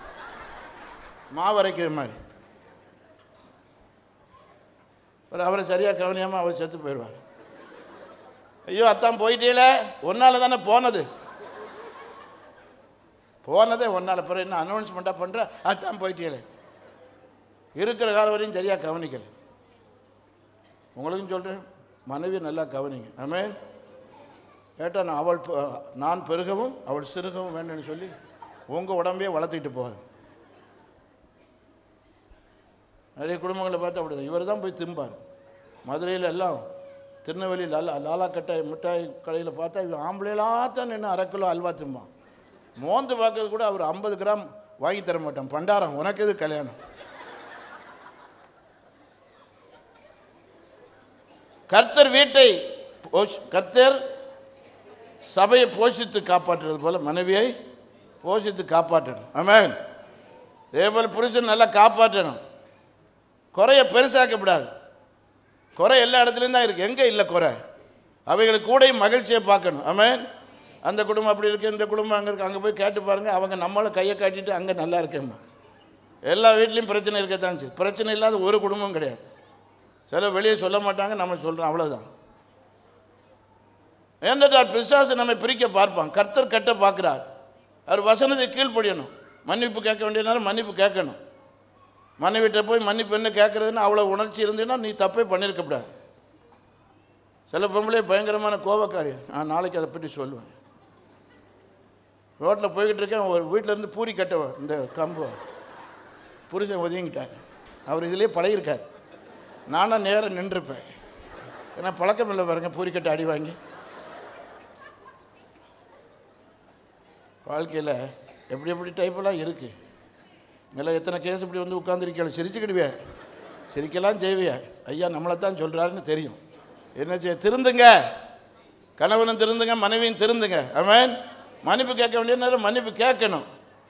மாவு அரைக்கிற மாதிரி ஒரு அவரை சரியாக கவனியாமல் அவர் செத்து போயிடுவார் ஐயோ அத்தான் போயிட்டீல ஒன்னால தானே போனது போனதே ஒன்றால் பிறகு என்ன அனௌன்ஸ்மெண்ட்டாக பண்ணுற அத்தான் போயிட்டீங்களே இருக்கிற காலம் வரையும் சரியாக கவனிக்கல உங்களுக்கும் சொல்கிறேன் மனைவி நல்லா கவனிங்க ஆமென் கேட்டால் நான் அவள் பெ- நான் பெருகவும் அவள் சிறுகவும் வேண்டும்னு சொல்லி உங்கள் உடம்பையே வளர்த்துக்கிட்டு போகாது நிறைய குடும்பங்களை பார்த்து அப்படிதான் இவர் தான் போய் திம்பார் மதுரையில் எல்லாம் திருநெல்வேலி லாலா லாலா கட்டாய் மிட்டாய் கடையில் பார்த்தா இவன் ஆம்பளைலாம் தான் நின்று அரை கிலோ அல்வா திம்பான் மோந்து பார்க்கறது கூட அவர் ஐம்பது கிராம் வாங்கி தர மாட்டான் பண்டாரம் உனக்கு எது கல்யாணம் கர்த்தர் வீட்டை போஷ்- கர்த்தர் சபையை போஷித்து காப்பாற்றுறது போல மனைவியை போஷித்து காப்பாற்றணும் ஆமென் இதே போல் புருஷன் நல்லா காப்பாற்றணும் குறைய பெருசாக்கப்படாது குறை எல்லா இடத்துலையும் தான் இருக்குது எங்கே இல்லை குறை அவைகளுக்கு கூடயும் மகிழ்ச்சியை பார்க்கணும் ஆமென் அந்த குடும்பம் அப்படி இருக்குது இந்த குடும்பம் அங்கே இருக்குது அங்கே போய் கேட்டு பாருங்கள் அவங்க நம்மளும் கையை காட்டிட்டு அங்கே நல்லா இருக்கேம்மா எல்லா வீட்லேயும் பிரச்சனை இருக்கத்தான் செய்யுது பிரச்சனை இல்லாத ஒரு குடும்பம் கிடையாது சில வெளியே சொல்ல மாட்டாங்க நம்ம சொல்கிறோம் அவ்வளோதான் ஏனென்றால் பிசாசு நம்மை பிரிக்க பார்ப்பான் கர்த்தர் கட்ட பார்க்கிறார் அவர் வசனத்தை கீழ்ப்படியணும் மன்னிப்பு கேட்க வேண்டிய நேரம் மன்னிப்பு கேட்கணும் மனைவிட்ட போய் மன்னிப்பு என்ன கேட்குறதுன்னு அவ்வளோ உணர்ச்சி இருந்ததுன்னா நீ தப்பே பண்ணியிருக்கக்கூடாது சில பொம்பளை பயங்கரமான கோபக்காரி நான் நாளைக்கு அதை பற்றி சொல்லுவேன் ரோட்டில் போய்கிட்டு இருக்கேன் ஒரு வீட்டில் இருந்து பூரி கட்டவ இந்த கம்பு புருஷன் ஒதுங்கிட்டார் அவர் இதிலே பழகிருக்கார் நானும் நேரம் நின்றுப்பேன் ஏன்னா பழக்கம் இல்லை பாருங்க பூரி கட்ட அடி வாங்கி வாழ்க்கையில் எப்படி எப்படி டைப்பெல்லாம் இருக்குது இங்கெல்லாம் எத்தனை கேஸ் இப்படி வந்து உட்காந்துருக்கீங்க சிரிச்சுக்கிடுவே சிரிக்கலாம் செய்விய ஐயா நம்மளை தான் சொல்கிறாருன்னு தெரியும் என்ன செய்ய திருந்துங்க கணவனும் திருந்துங்க மனைவியும் திருந்துங்க ஆமென் மன்னிப்பு கேட்க வேண்டிய நேரம் மன்னிப்பு கேட்கணும்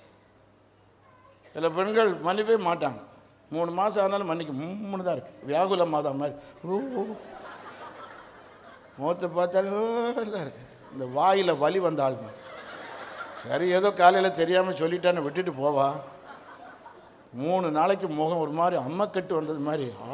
சில பெண்கள் மன்னிப்பே மாட்டாங்க மூணு மாதம் ஆனாலும் மன்னிக்க மூணு தான் இருக்குது வியாகுல மாதம் மாதிரி ஊ, ஊ. முகத்தை பார்த்தாலும் தான் இருக்குது இந்த வாயில் வலி வந்த ஆளுங்க சரி ஏதோ காலையில் தெரியாமல் சொல்லிட்டான்னு விட்டுட்டு போவா மூணு நாளைக்கு முகம் ஒரு மாதிரி அம்மக்கட்டு வந்தது மாதிரி ஆ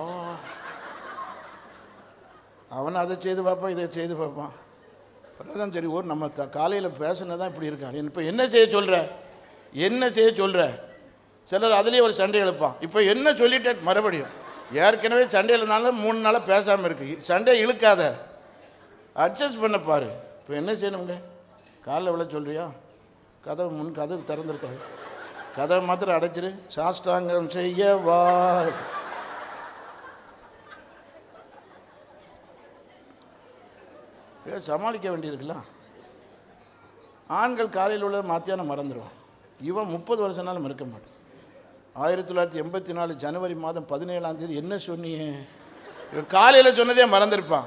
அவன் அதை செய்து பார்ப்பான் இதை செய்து பார்ப்பான் அதான் சரி ஒரு நம்ம த காலையில் பேசினதான் இப்படி இருக்கான் இப்போ என்ன செய்ய சொல்கிற என்ன செய்ய சொல்கிற சிலர் அதுலேயே ஒரு சண்டை எழுப்பான் இப்போ என்ன சொல்லிட்டேன் மறுபடியும் ஏற்கனவே சண்டையில் இருந்தாலும் மூணு நாளாக பேசாமல் இருக்கு சண்டை இழுக்காத அட்ஜஸ்ட் பண்ண பாரு இப்போ என்ன செய்யணுங்க காலைல விழ சொல்றியா கதவு முன் கதவு திறந்துருக்காது கதவை மாத்திரம் அடைச்சிரு சாஷ்டாங்கம் செய்ய வா ஏ, சமாளிக்க வேண்டியிருக்குல்ல ஆண்கள் காலையில் உள்ளதை மத்தியானம் மறந்துடுவான் இவன் முப்பது வருஷம்னாலும் மறக்க மாட்டான் ஆயிரத்தி தொள்ளாயிரத்தி எண்பத்தி நாலு ஜனவரி மாதம் பதினேழாம் தேதி என்ன சொன்னியே இவன் காலையில் சொன்னதே மறந்துருப்பான்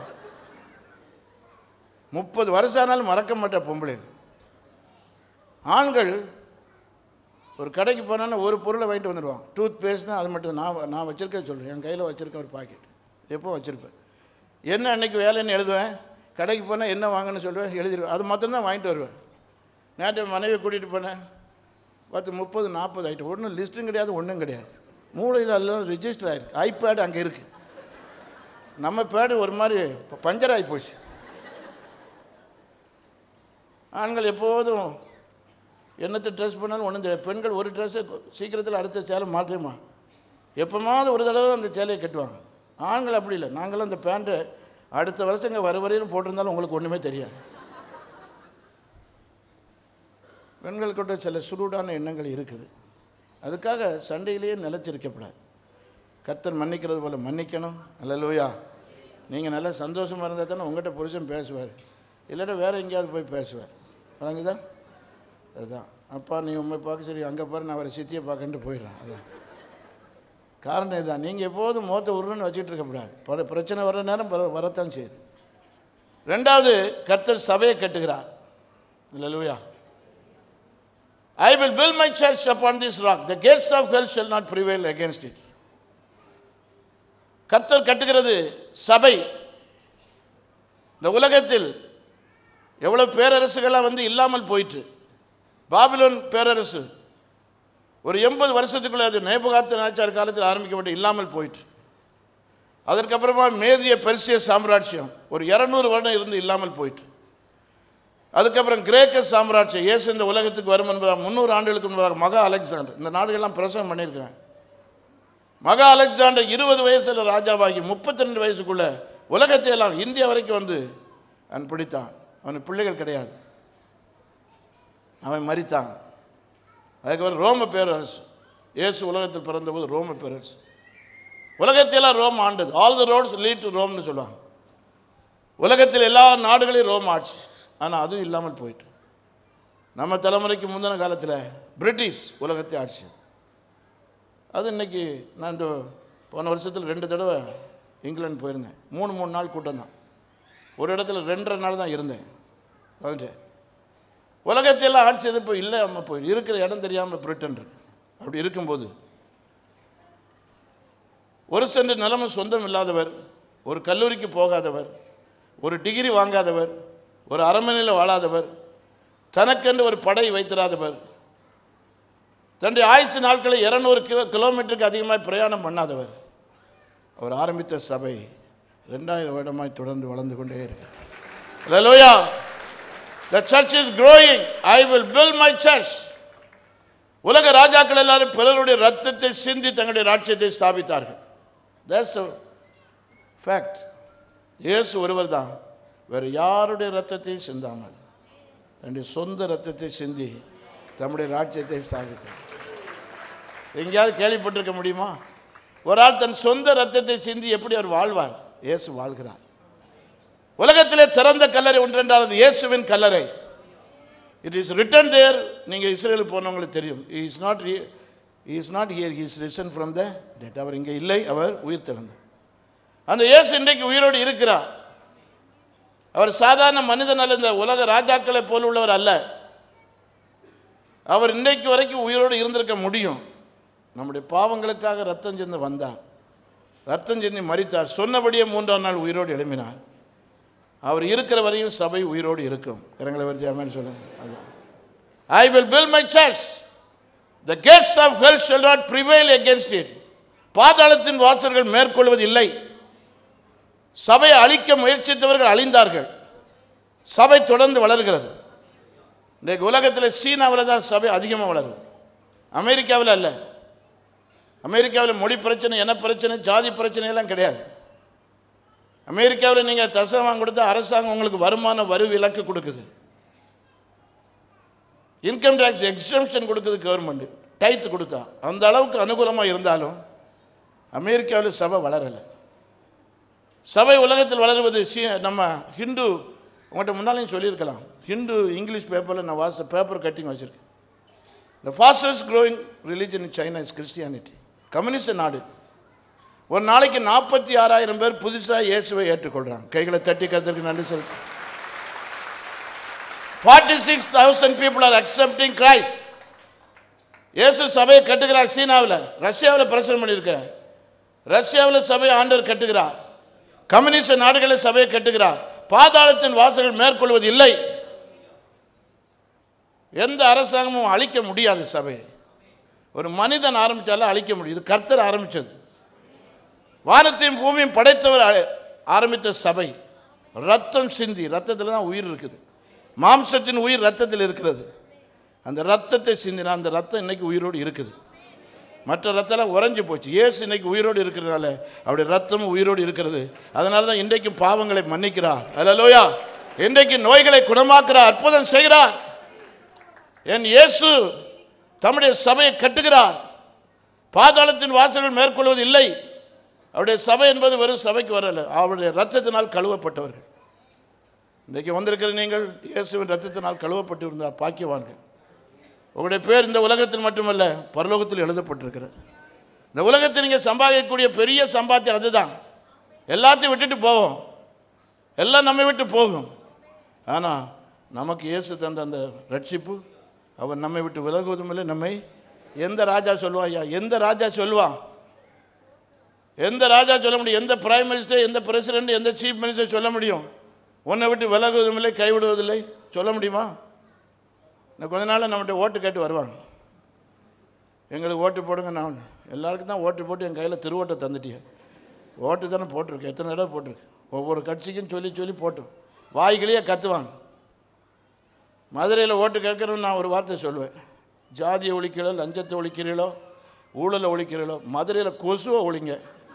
முப்பது வருஷம் ஆனாலும் மறக்க மாட்டா பொம்பளை ஆண்கள் ஒரு கடைக்கு போனாலும் ஒரு பொருளை வாங்கிட்டு வந்துடுவான் டூத் பேஸ்ட்னா அது மட்டும் நான் நான் வச்சுருக்கேன் சொல்கிறேன் என் கையில் வச்சுருக்க ஒரு பாக்கெட் எப்போ வச்சுருப்பேன் என்ன அன்னைக்கு வேலைன்னு எழுதுவேன் கடைக்கு போனால் என்ன வாங்கன்னு சொல்லுவேன் எழுதிடுவேன் அது மாத்திரம் தான் வாங்கிட்டு வருவேன் நேற்று மனைவி கூட்டிகிட்டு போனேன் பத்து முப்பது நாற்பது ஆகிட்டு ஒன்றும் லிஸ்ட்டும் கிடையாது ஒன்றும் கிடையாது மூளையில் எல்லாம் ரிஜிஸ்டர் ஆகிருக்கு ஐபேடு அங்கே இருக்குது நம்ம பேடு ஒரு மாதிரி ப- பஞ்சர் ஆகி போச்சு ஆண்கள் எப்போதும் என்னத்தை ட்ரெஸ் பண்ணாலும் ஒன்றும் தெரியாது பெண்கள் ஒரு ட்ரெஸ்ஸை சீக்கிரத்தில் அடுத்த சேலை மாற்றுமா எப்போமாவது ஒரு தடவை அந்த சேலையை கட்டுவாங்க ஆண்கள் அப்படி இல்லை நாங்களும் அந்த பேண்ட்டு அடுத்த வருஷங்க வர வரையிலும் போட்டிருந்தாலும் உங்களுக்கு ஒன்றுமே தெரியாது பெண்களுக்கிட்ட சில சுருடான எண்ணங்கள் இருக்குது அதுக்காக சண்டையிலேயே நிலைச்சிருக்கப்படாது கர்த்தர் மன்னிக்கிறது போல் மன்னிக்கணும் அல்லலூயா நீங்கள் நல்லா சந்தோஷமாக இருந்தால் தானே உங்கள்கிட்ட புருஷன் பேசுவார் இல்லாட்டா வேறு எங்கேயாவது போய் பேசுவார் வழங்குதா அதுதான் அப்பா நீ உண்மை பார்க்க சரி அங்கே பாரு நான் அவரை சித்தியை பார்க்கன்ட்டு போயிடுறேன் அதான் காரணம் இதுதான் நீங்கள் எப்போதும் முகத்தை உருன்னு வச்சுட்டு இருக்கக்கூடாது பல பிரச்சனை வர நேரம் வர வரத்தான் செய்யுது ரெண்டாவது கர்த்தர் சபையை கட்டுகிறார் இல்லையா I will build my church upon this rock the gates of hell shall not prevail against it கர்த்தர் கட்டுகிறது சபை இந்த உலகத்தில் எவ்வளோ பேரரசுகளாக வந்து இல்லாமல் போயிற்று பாபிலோன் பேரரசு ஒரு எண்பது வருஷத்துக்குள்ளே அது நேபுகாத்த நாச்சார் காலத்தில் ஆரம்பிக்கப்பட்டு இல்லாமல் போயிற்று அதற்கப்புறமா மேதிய பெர்சிய சாம்ராஜ்யம் ஒரு இரநூறு வருடம் இருந்து இல்லாமல் போயிற்று அதுக்கப்புறம் கிரேக்க சாம்ராஜ்யம் இயேசு இந்த உலகத்துக்கு வரும் என்பதாக முந்நூறு ஆண்டுகளுக்கு முன்பதாக மகா அலெக்சாண்டர் இந்த நாடுகள்லாம் பிரசவம் பண்ணியிருக்கிறேன் மகா அலெக்சாண்டர் இருபது வயசில் ராஜாவாகி முப்பத்தி ரெண்டு வயசுக்குள்ள உலகத்தை எல்லாம் இந்தியா வரைக்கும் வந்து அவன் பிடித்தான் அவனுக்கு பிள்ளைகள் கிடையாது அவன் மரித்தான் அதுக்கப்புறம் ரோம பேரரசு இயேசு உலகத்தில் பிறந்தபோது ரோம பேரரசு உலகத்தையெல்லாம் ரோம் ஆண்டது all the roads lead to ரோம்னு சொல்லுவாங்க உலகத்தில் எல்லா நாடுகளையும் ரோம் ஆட்சி ஆனால் அதுவும் இல்லாமல் போயிட்டு நம்ம தலைமுறைக்கு முந்தின காலத்தில் பிரிட்டிஷ் உலகத்தை ஆட்சி அது இன்னைக்கு நான் இந்த போன வருஷத்தில் ரெண்டு தடவை இங்கிலாந்து போயிருந்தேன் மூணு மூணு நாள் கூட்டம் தான் ஒரு இடத்துல ரெண்டரை நாள் தான் இருந்தேன் வந்துட்டேன் உலகத்தையெல்லாம் ஆட்சி இப்போ இல்லை நம்ம போய் இருக்கிற இடம் தெரியாமல் பிரிட்டன் இருக்கு அப்படி இருக்கும்போது ஒரு சென்று நிலைமை சொந்தம் இல்லாதவர் ஒரு கல்லூரிக்கு போகாதவர் ஒரு டிகிரி வாங்காதவர் ஒரு அரண்மனையில் வாழாதவர் தனக்கென்று ஒரு படை வைத்திராதவர் தன்னுடைய ஆயுசு நாட்களை இருநூறு கிலோ கிலோமீட்டருக்கு அதிகமாக பிரயாணம் பண்ணாதவர் அவர் ஆரம்பித்த சபை ரெண்டாயிரம் வருடமாய் தொடர்ந்து வளர்ந்து கொண்டே இருக்கு Hallelujah. The church is growing. I will build my church. உலக ராஜாக்கள் எல்லாரும் பிறருடைய ரத்தத்தை சிந்தி தங்களுடைய ராஜ்யத்தை ஸ்தாபித்தார்கள் That's a fact. இயேசு ஒருவர் தான் வேறு யாருடைய ரத்தத்தையும் சிந்தாமல் தன்னுடைய சொந்த ரத்தத்தை சிந்தி தம்முடைய ராஜ்யத்தை ஸ்தாபித்தார் எங்கேயாவது கேள்விப்பட்டிருக்க முடியுமா ஒரு ஆள் தன் சொந்த ரத்தத்தை சிந்தி எப்படி அவர் வாழ்வார் இயேசு வாழ்கிறார் உலகத்திலே திறந்த கல்லறை ஒன்றென்றாவது இயேசுவின் கல்லறை இட் இஸ் ரிட்டன் தேர் நீங்கள் இஸ்ரேலுக்கு போனவங்களுக்கு தெரியும் is not is not here is risen from the dead அவர் இங்கே இல்லை அவர் உயிர் தெழுந்தார் அந்த இயேசு இன்றைக்கு உயிரோடு இருக்கிறார் அவர் சாதாரண மனிதன் அல்ல இந்த உலக ராஜாக்களை போல உள்ளவர் அல்ல அவர் இன்றைக்கு வரைக்கும் உயிரோடு இருந்திருக்க முடியும் நம்முடைய பாவங்களுக்காக ரத்தம் சிந்து வந்தார் ரத்தம் சிந்தி மறித்தார் சொன்னபடியே மூன்றாம் நாள் உயிரோடு எழுப்பினார் அவர் இருக்கிற வரையும் சபை உயிரோடு இருக்கும் கரங்களை வரிச்சு அமேன் சொல்லுங்க அதான் I will build my church the gates of hell shall not prevail against it பாதாளத்தின் வாசல்கள் மேற்கொள்வது இல்லை சபையை அழிக்க முயற்சித்தவர்கள் அழிந்தார்கள் சபை தொடர்ந்து வளர்கிறது இன்றைக்கு உலகத்தில் சீனாவில் தான் சபை அதிகமாக வளருது அமெரிக்காவில் அல்ல அமெரிக்காவில் மொழி பிரச்சனை இன பிரச்சனை ஜாதி பிரச்சனை எல்லாம் கிடையாது அமெரிக்காவில் நீங்கள் தசமான் கொடுத்தா அரசாங்கம் உங்களுக்கு வருமான வரி விலக்கு கொடுக்குது இன்கம் டேக்ஸ் எக்ஸம்ஷன் கொடுக்குது கவர்மெண்ட் டைத்து கொடுத்தா அந்த அளவுக்கு அனுகூலமாக இருந்தாலும் அமெரிக்காவில் சபை வளரலை சபை உலகத்தில் வளருவது சி நம்ம ஹிந்து உங்கள்கிட்ட முன்னாலையும் சொல்லியிருக்கலாம் ஹிந்து இங்கிலீஷ் பேப்பரில் நான் வாசித்த பேப்பர் கட்டிங் வச்சுருக்கேன் the fastest growing religion in China is Christianity communist நாடு ஒரு நாளைக்கு நாற்பத்தி ஆறாயிரம் பேர் புதுசாக இயேசுவை ஏற்றுக்கொள்கிறாங்க கைகளை தட்டி கத்திற்கு நன்றி சொல் forty six thousand people are accepting Christ இயேசு சபையை கட்டுகிறார் சீனாவில் ரஷ்யாவில் பிரச்சனை பண்ணியிருக்கிறேன் ரஷ்யாவில் சபையை ஆண்டவர் கட்டுகிறார் கம்யூனிஸ்ட் நாடுகளில் சபையை கட்டுகிறார் பாதாளத்தின் வாசல்கள் மேற்கொள்வது இல்லை எந்த அரசாங்கமும் அழிக்க முடியாது சபையை ஒரு மனிதன் ஆரம்பித்தாலும் அழிக்க முடியும் இது கர்த்தர் ஆரம்பித்தது வானத்தையும் பூமியும் படைத்தவர் ஆ- ஆரம்பித்த சபை ரத்தம் சிந்தி ரத்தத்தில் தான் உயிர் இருக்குது மாம்சத்தின் உயிர் ரத்தத்தில் இருக்கிறது அந்த ரத்தத்தை சிந்தினா அந்த ரத்தம் இன்னைக்கு உயிரோடு இருக்குது மற்ற ரத்தம்லாம் உறைஞ்சு போச்சு இயேசு இன்னைக்கு உயிரோடு இருக்கிறதுனால அவருடைய ரத்தமும் உயிரோடு இருக்கிறது அதனால தான் இன்றைக்கும் பாவங்களை மன்னிக்கிறார் அல்லலோயா இன்றைக்கு நோய்களை குணமாக்குறார் அற்புதம் செய்கிறார் என் இயேசு தம்முடைய சபையை கட்டுகிறார் பாதாளத்தின் வாசல்கள் மேற்கொள்வது இல்லை அவருடைய சபை என்பது வெறும் சபைக்கு வரல அவருடைய ரத்தத்தினால் கழுவப்பட்டவர்கள் இன்றைக்கு வந்திருக்கிற நீங்கள் இயேசுவின் ரத்தத்தினால் கழுவப்பட்டு இருந்தால் பாக்கியவான்கள் உங்களுடைய பேர் இந்த உலகத்தில் மட்டுமல்ல பரலோகத்தில் எழுதப்பட்டிருக்கிறது இந்த உலகத்தில் நீங்கள் சம்பாதிக்கக்கூடிய பெரிய சம்பாத்தியம் அதுதான் எல்லாத்தையும் விட்டுட்டு போவோம் எல்லாம் நம்மை விட்டு போகும் ஆனால் நமக்கு இயேசு தந்த அந்த ரட்சிப்பு அவன் நம்மை விட்டு விலகுவதும் இல்லை நம்மை எந்த ராஜா சொல்லுவான் ஐயா எந்த ராஜா சொல்லுவான் எந்த ராஜா சொல்ல முடியும் எந்த பிரைம் மினிஸ்டர் எந்த பிரசிடென்ட் எந்த சீஃப் மினிஸ்டர் சொல்ல முடியும் உன்னை விட்டு விலகுவதும் இல்லை கைவிடுவதில்லை சொல்ல முடியுமா இன்னும் கொஞ்ச நாள் நம்மகிட்ட ஓட்டு கேட்டு வருவாங்க எங்களுக்கு ஓட்டு போடுங்க நான் எல்லாருக்கும் தான் ஓட்டு போட்டு என் கையில் திருவோட்டை தந்துட்டிய ஓட்டு தானே போட்டிருக்கு எத்தனை தடவை போட்டிருக்கு ஒவ்வொரு கட்சிக்கும் சொல்லி சொல்லி போட்டோம் வாய்களையே கத்துவாங்க மதுரையில் ஓட்டு கேட்குறோன்னு நான் ஒரு வார்த்தை சொல்லுவேன் ஜாதியை ஒழிக்கிறீங்களோ லஞ்சத்தை ஒழிக்கிறீங்களோ ஊழலை ஒழிக்கிறீங்களோ மதுரையில் கொசுவை ஒழிங்க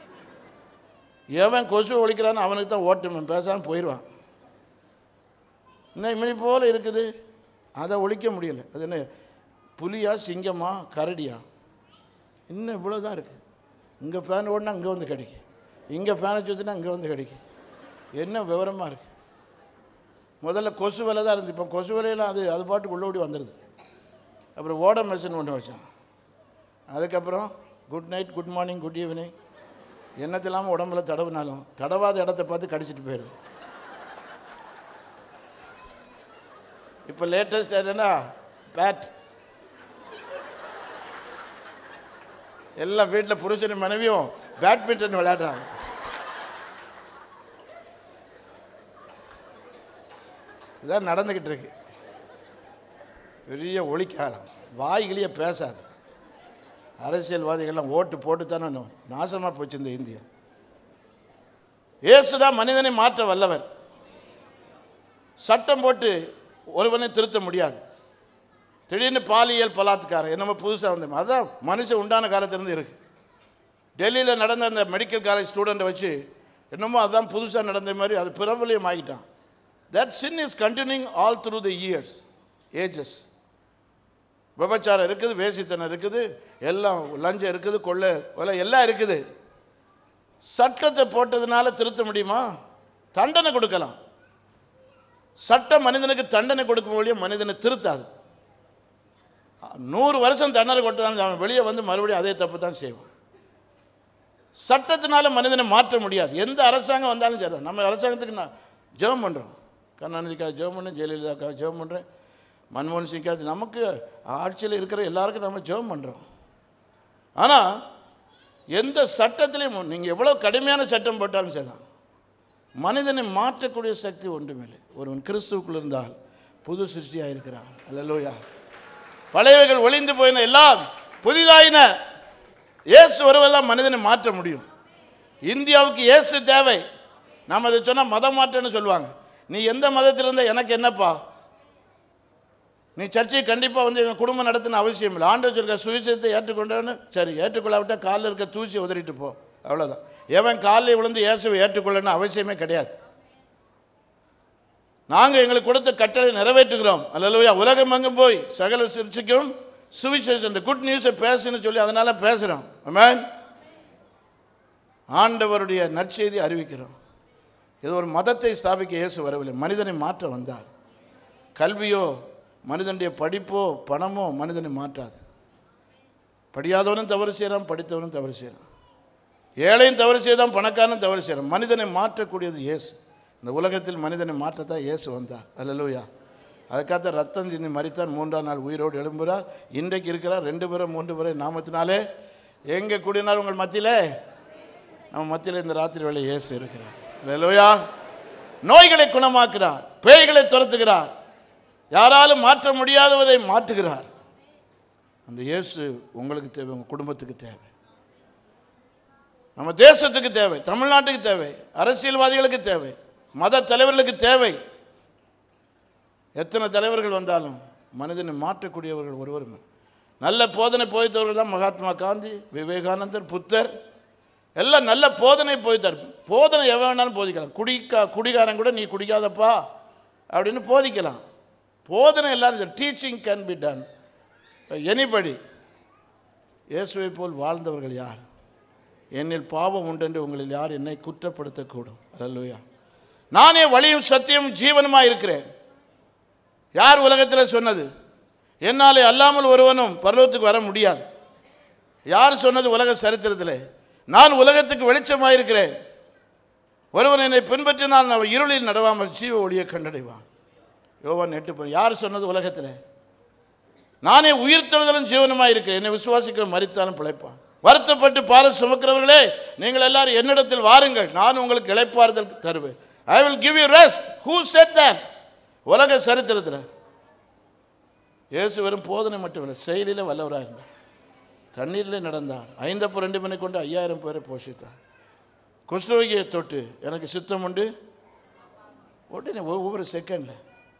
எவன் கொசுவை ஒழிக்கிறான்னு அவனுக்கு தான் ஓட்டு பேசாமல் போயிடுவான் இன்னும் இமனி போல் இருக்குது அதை ஒழிக்க முடியல அது என்ன புலியா சிங்கமா கரடியா இன்னும் இவ்வளோ தான் இருக்குது இங்கே ஃபேன் ஓடினா இங்கே வந்து கிடைக்கும் இங்கே ஃபேனை சுற்றினா இங்கே வந்து கிடைக்கும் என்ன விவரமாக இருக்குது முதல்ல கொசு வலை தான் இருந்துச்சு இப்போ கொசு வலையெல்லாம் அது அது பாட்டுக்கு உள்ள ஓடி வந்துடுது அப்புறம் ஓட மெஷின் ஒன்று வச்சோம் அதுக்கப்புறம் good night good morning good evening என்னத்தில்லாமல் உடம்புல தடவுனாலும் தடவாத இடத்த பார்த்து கடிச்சிட்டு போயிடுது இப்போ லேட்டஸ்ட் என்னன்னா பேட் எல்லாம் வீட்டில் புருஷன் மனைவியும் பேட்மிண்டன் விளையாடுறாங்க இதான் நடந்துக்கிட்டு இருக்கு பெரிய ஒளிக்காலம் வாய்கிலேயே பேசாது அரசியல்வாதிகள்லாம் ஓட்டு போட்டு தானே நாசமாக போச்சு இந்த இந்தியா இயேசுதான் மனிதனை மாற்ற வல்லவர் சட்டம் போட்டு ஒருவனை திருத்த முடியாது திடீர்னு பாலியல் பலாத்காரம் என்னமோ புதுசாக வந்து அதான் மனுஷன் உண்டான காலத்திலேருந்து இருக்கு டெல்லியில் நடந்த அந்த மெடிக்கல் காலேஜ் ஸ்டூடெண்ட்டை வச்சு என்னமோ அதான் புதுசாக நடந்த மாதிரி அது பிரபலியம் ஆகிட்டான் that sin is continuing all through the years ages விபச்சாரம் இருக்குது வேசித்தனம் இருக்குது எல்லாம் லஞ்சம் இருக்குது கொள்ளை கொலை எல்லாம் இருக்குது சட்டத்தை போட்டதுனால திருத்த முடியுமா தண்டனை கொடுக்கலாம் சட்டம் மனிதனுக்கு தண்டனை கொடுக்கும் வழியும் மனிதனை திருத்தாது நூறு வருஷம் தண்டனை கொடுத்தாலும் அவன் வெளியே வந்து மறுபடியும் அதே தப்பு தான் செய்வான் சட்டத்தினால மனிதனை மாற்ற முடியாது எந்த அரசாங்கம் வந்தாலும் சரி நம்ம அரசாங்கத்துக்கு நான் ஜெபம் பண்ணுறோம் கருணாநிதிக்காக ஜெபம் பண்ணேன் ஜெயலலிதாக்காக ஜெபம் பண்ணுறேன் மன்மோகன் சிங்காக நமக்கு ஆட்சியில் இருக்கிற எல்லாருக்கும் நம்ம ஜெபம் பண்ணுறோம் ஆனால் எந்த சட்டத்திலையும் நீங்கள் எவ்வளோ கடுமையான சட்டம் போட்டாலும் சரிதான் மனிதனை மாற்றக்கூடிய சக்தி ஒன்றுமில்லை ஒருவன் கிறிஸ்துவுக்குள் இருந்தால் புது சிருஷ்டியாக இருக்கிறான் அல்லலோயா பழையவைகள் ஒளிந்து போயின எல்லாம் புதிதாயின இயேசு ஒருவெல்லாம் மனிதனை மாற்ற முடியும் இந்தியாவுக்கு இயேசு தேவை நாம் அதை சொன்னால் மதம் மாற்றம்னு சொல்லுவாங்க நீ எந்த மதத்தில் இருந்த எனக்கு என்னப்பா நீ சர்ச்சை கண்டிப்பாக வந்து எங்கள் குடும்பம் நடத்தின அவசியம் இல்லை ஆண்டவர் சொல்கிற சுவிசேஷத்தை ஏற்றுக்கொண்டவனு சரி ஏற்றுக்கொள்ளாவிட்டால் காலில் இருக்க தூசி உதறிட்டு போ அவ்வளோதான் எவன் காலில் விழுந்து இயேசுவை ஏற்றுக்கொள்ளணும் அவசியமே கிடையாது நாங்கள் எங்களுக்கு கொடுத்த கட்டளை நிறைவேற்றுகிறோம் அல்லையா உலகம் எங்கும் போய் சகல சிகிச்சைக்கும் சுவிசேஷம் இந்த குட் நியூஸை பேசுன்னு சொல்லி அதனால் பேசுகிறோம் ஆமென் ஆண்டவருடைய நற்செய்தி அறிவிக்கிறோம் இது ஒரு மதத்தை ஸ்தாபிக்க இயேசு வரவில்லை மனிதனை மாற்ற வந்தார் கல்வியோ மனிதனுடைய படிப்போ பணமோ மனிதனை மாற்றாது படியாதவனும் தவறு செய்கிறான் படித்தவனும் தவறு செய்கிறான் ஏழையும் தவறு செய்தான் பணக்காரனும் தவறு செய்கிறான் மனிதனை மாற்றக்கூடியது இயேசு இந்த உலகத்தில் மனிதனை மாற்றத்தான் இயேசு வந்தார் அல்லலூயா அதுக்காக ரத்தம் சிந்தி மறித்தான் மூன்றாம் நாள் உயிரோடு எழும்புகிறார் இன்றைக்கு இருக்கிறார் ரெண்டு பேரும் மூன்று பேரும் நாமத்தினாலே எங்கே கூடினார் உங்கள் மத்தியிலே நம்ம மத்தியில் இந்த ராத்திரி வேளை இயேசு இருக்கிறார் அல்லேலூயா நோய்களை குணமாக்குறார் பேய்களை துரத்துகிறார் யாராலும் மாற்ற முடியாதவதை மாற்றுகிறார் அந்த இயேசு உங்களுக்கு தேவை உங்கள் குடும்பத்துக்கு தேவை நம்ம தேசத்துக்கு தேவை தமிழ்நாட்டுக்கு தேவை அரசியல்வாதிகளுக்கு தேவை மத தலைவர்களுக்கு தேவை எத்தனை தலைவர்கள் வந்தாலும் மனிதனை மாற்றக்கூடியவர்கள் ஒருவரும் நல்ல போதனை போய்த்தவர்கள் தான் மகாத்மா காந்தி விவேகானந்தர் புத்தர் எல்லாம் நல்ல போதனை போய்த்தார் போதனை எவன் வேணாலும் போதிக்கலாம் குடிக்கா குடிகாரன் கூட நீ குடிக்காதப்பா அப்படின்னு போதிக்கலாம் போதனை எல்லாம் teaching can be done anybody இயேசுவை போல் வாழ்ந்தவர்கள் யார் என்னில் பாவம் உண்டென்று உங்களில் யார் என்னை குற்றப்படுத்தக்கூடும் அல்லேலூயா நானே வழியும் சத்தியம் ஜீவனுமாக இருக்கிறேன் யார் உலகத்தில் சொன்னது என்னாலே அல்லாமல் ஒருவனும் பரலோகத்துக்கு வர முடியாது யார் சொன்னது உலக சரித்திரத்தில் நான் உலகத்துக்கு வெளிச்சமாக இருக்கிறேன் ஒருவன் என்னை பின்பற்றினால் நான் இருளில் நடவாமல் ஜீவ ஒளியை கண்டடைவான் யோவான் எட்டு போ- யார் சொன்னது உலகத்தில் நானே உயிர்த்தெழுதலும் ஜீவனுமாக இருக்கிறேன் என்னை விசுவாசிக்க மறித்தாலும் பிழைப்பான் வருத்தப்பட்டு பார சுமக்கிறவர்களே நீங்கள் எல்லாரும் என்னிடத்தில் வாருங்கள் நான் உங்களுக்கு இளைப்பாறுதல் தருவேன் I will give you rest who said that உலக சரித்திரத்தில் இயேசு வெறும் போதனை மட்டும் இல்லை செயலில் வல்லவராக இருந்தார் தண்ணீரில் நடந்தார் ஐந்தப்பு ரெண்டு மணி கொண்டு ஐயாயிரம் பேரை போஷித்தார் குஷ்டரோகியை தொட்டு எனக்கு சித்தம் உண்டு உடனே ஒவ்வொரு செகண்டில்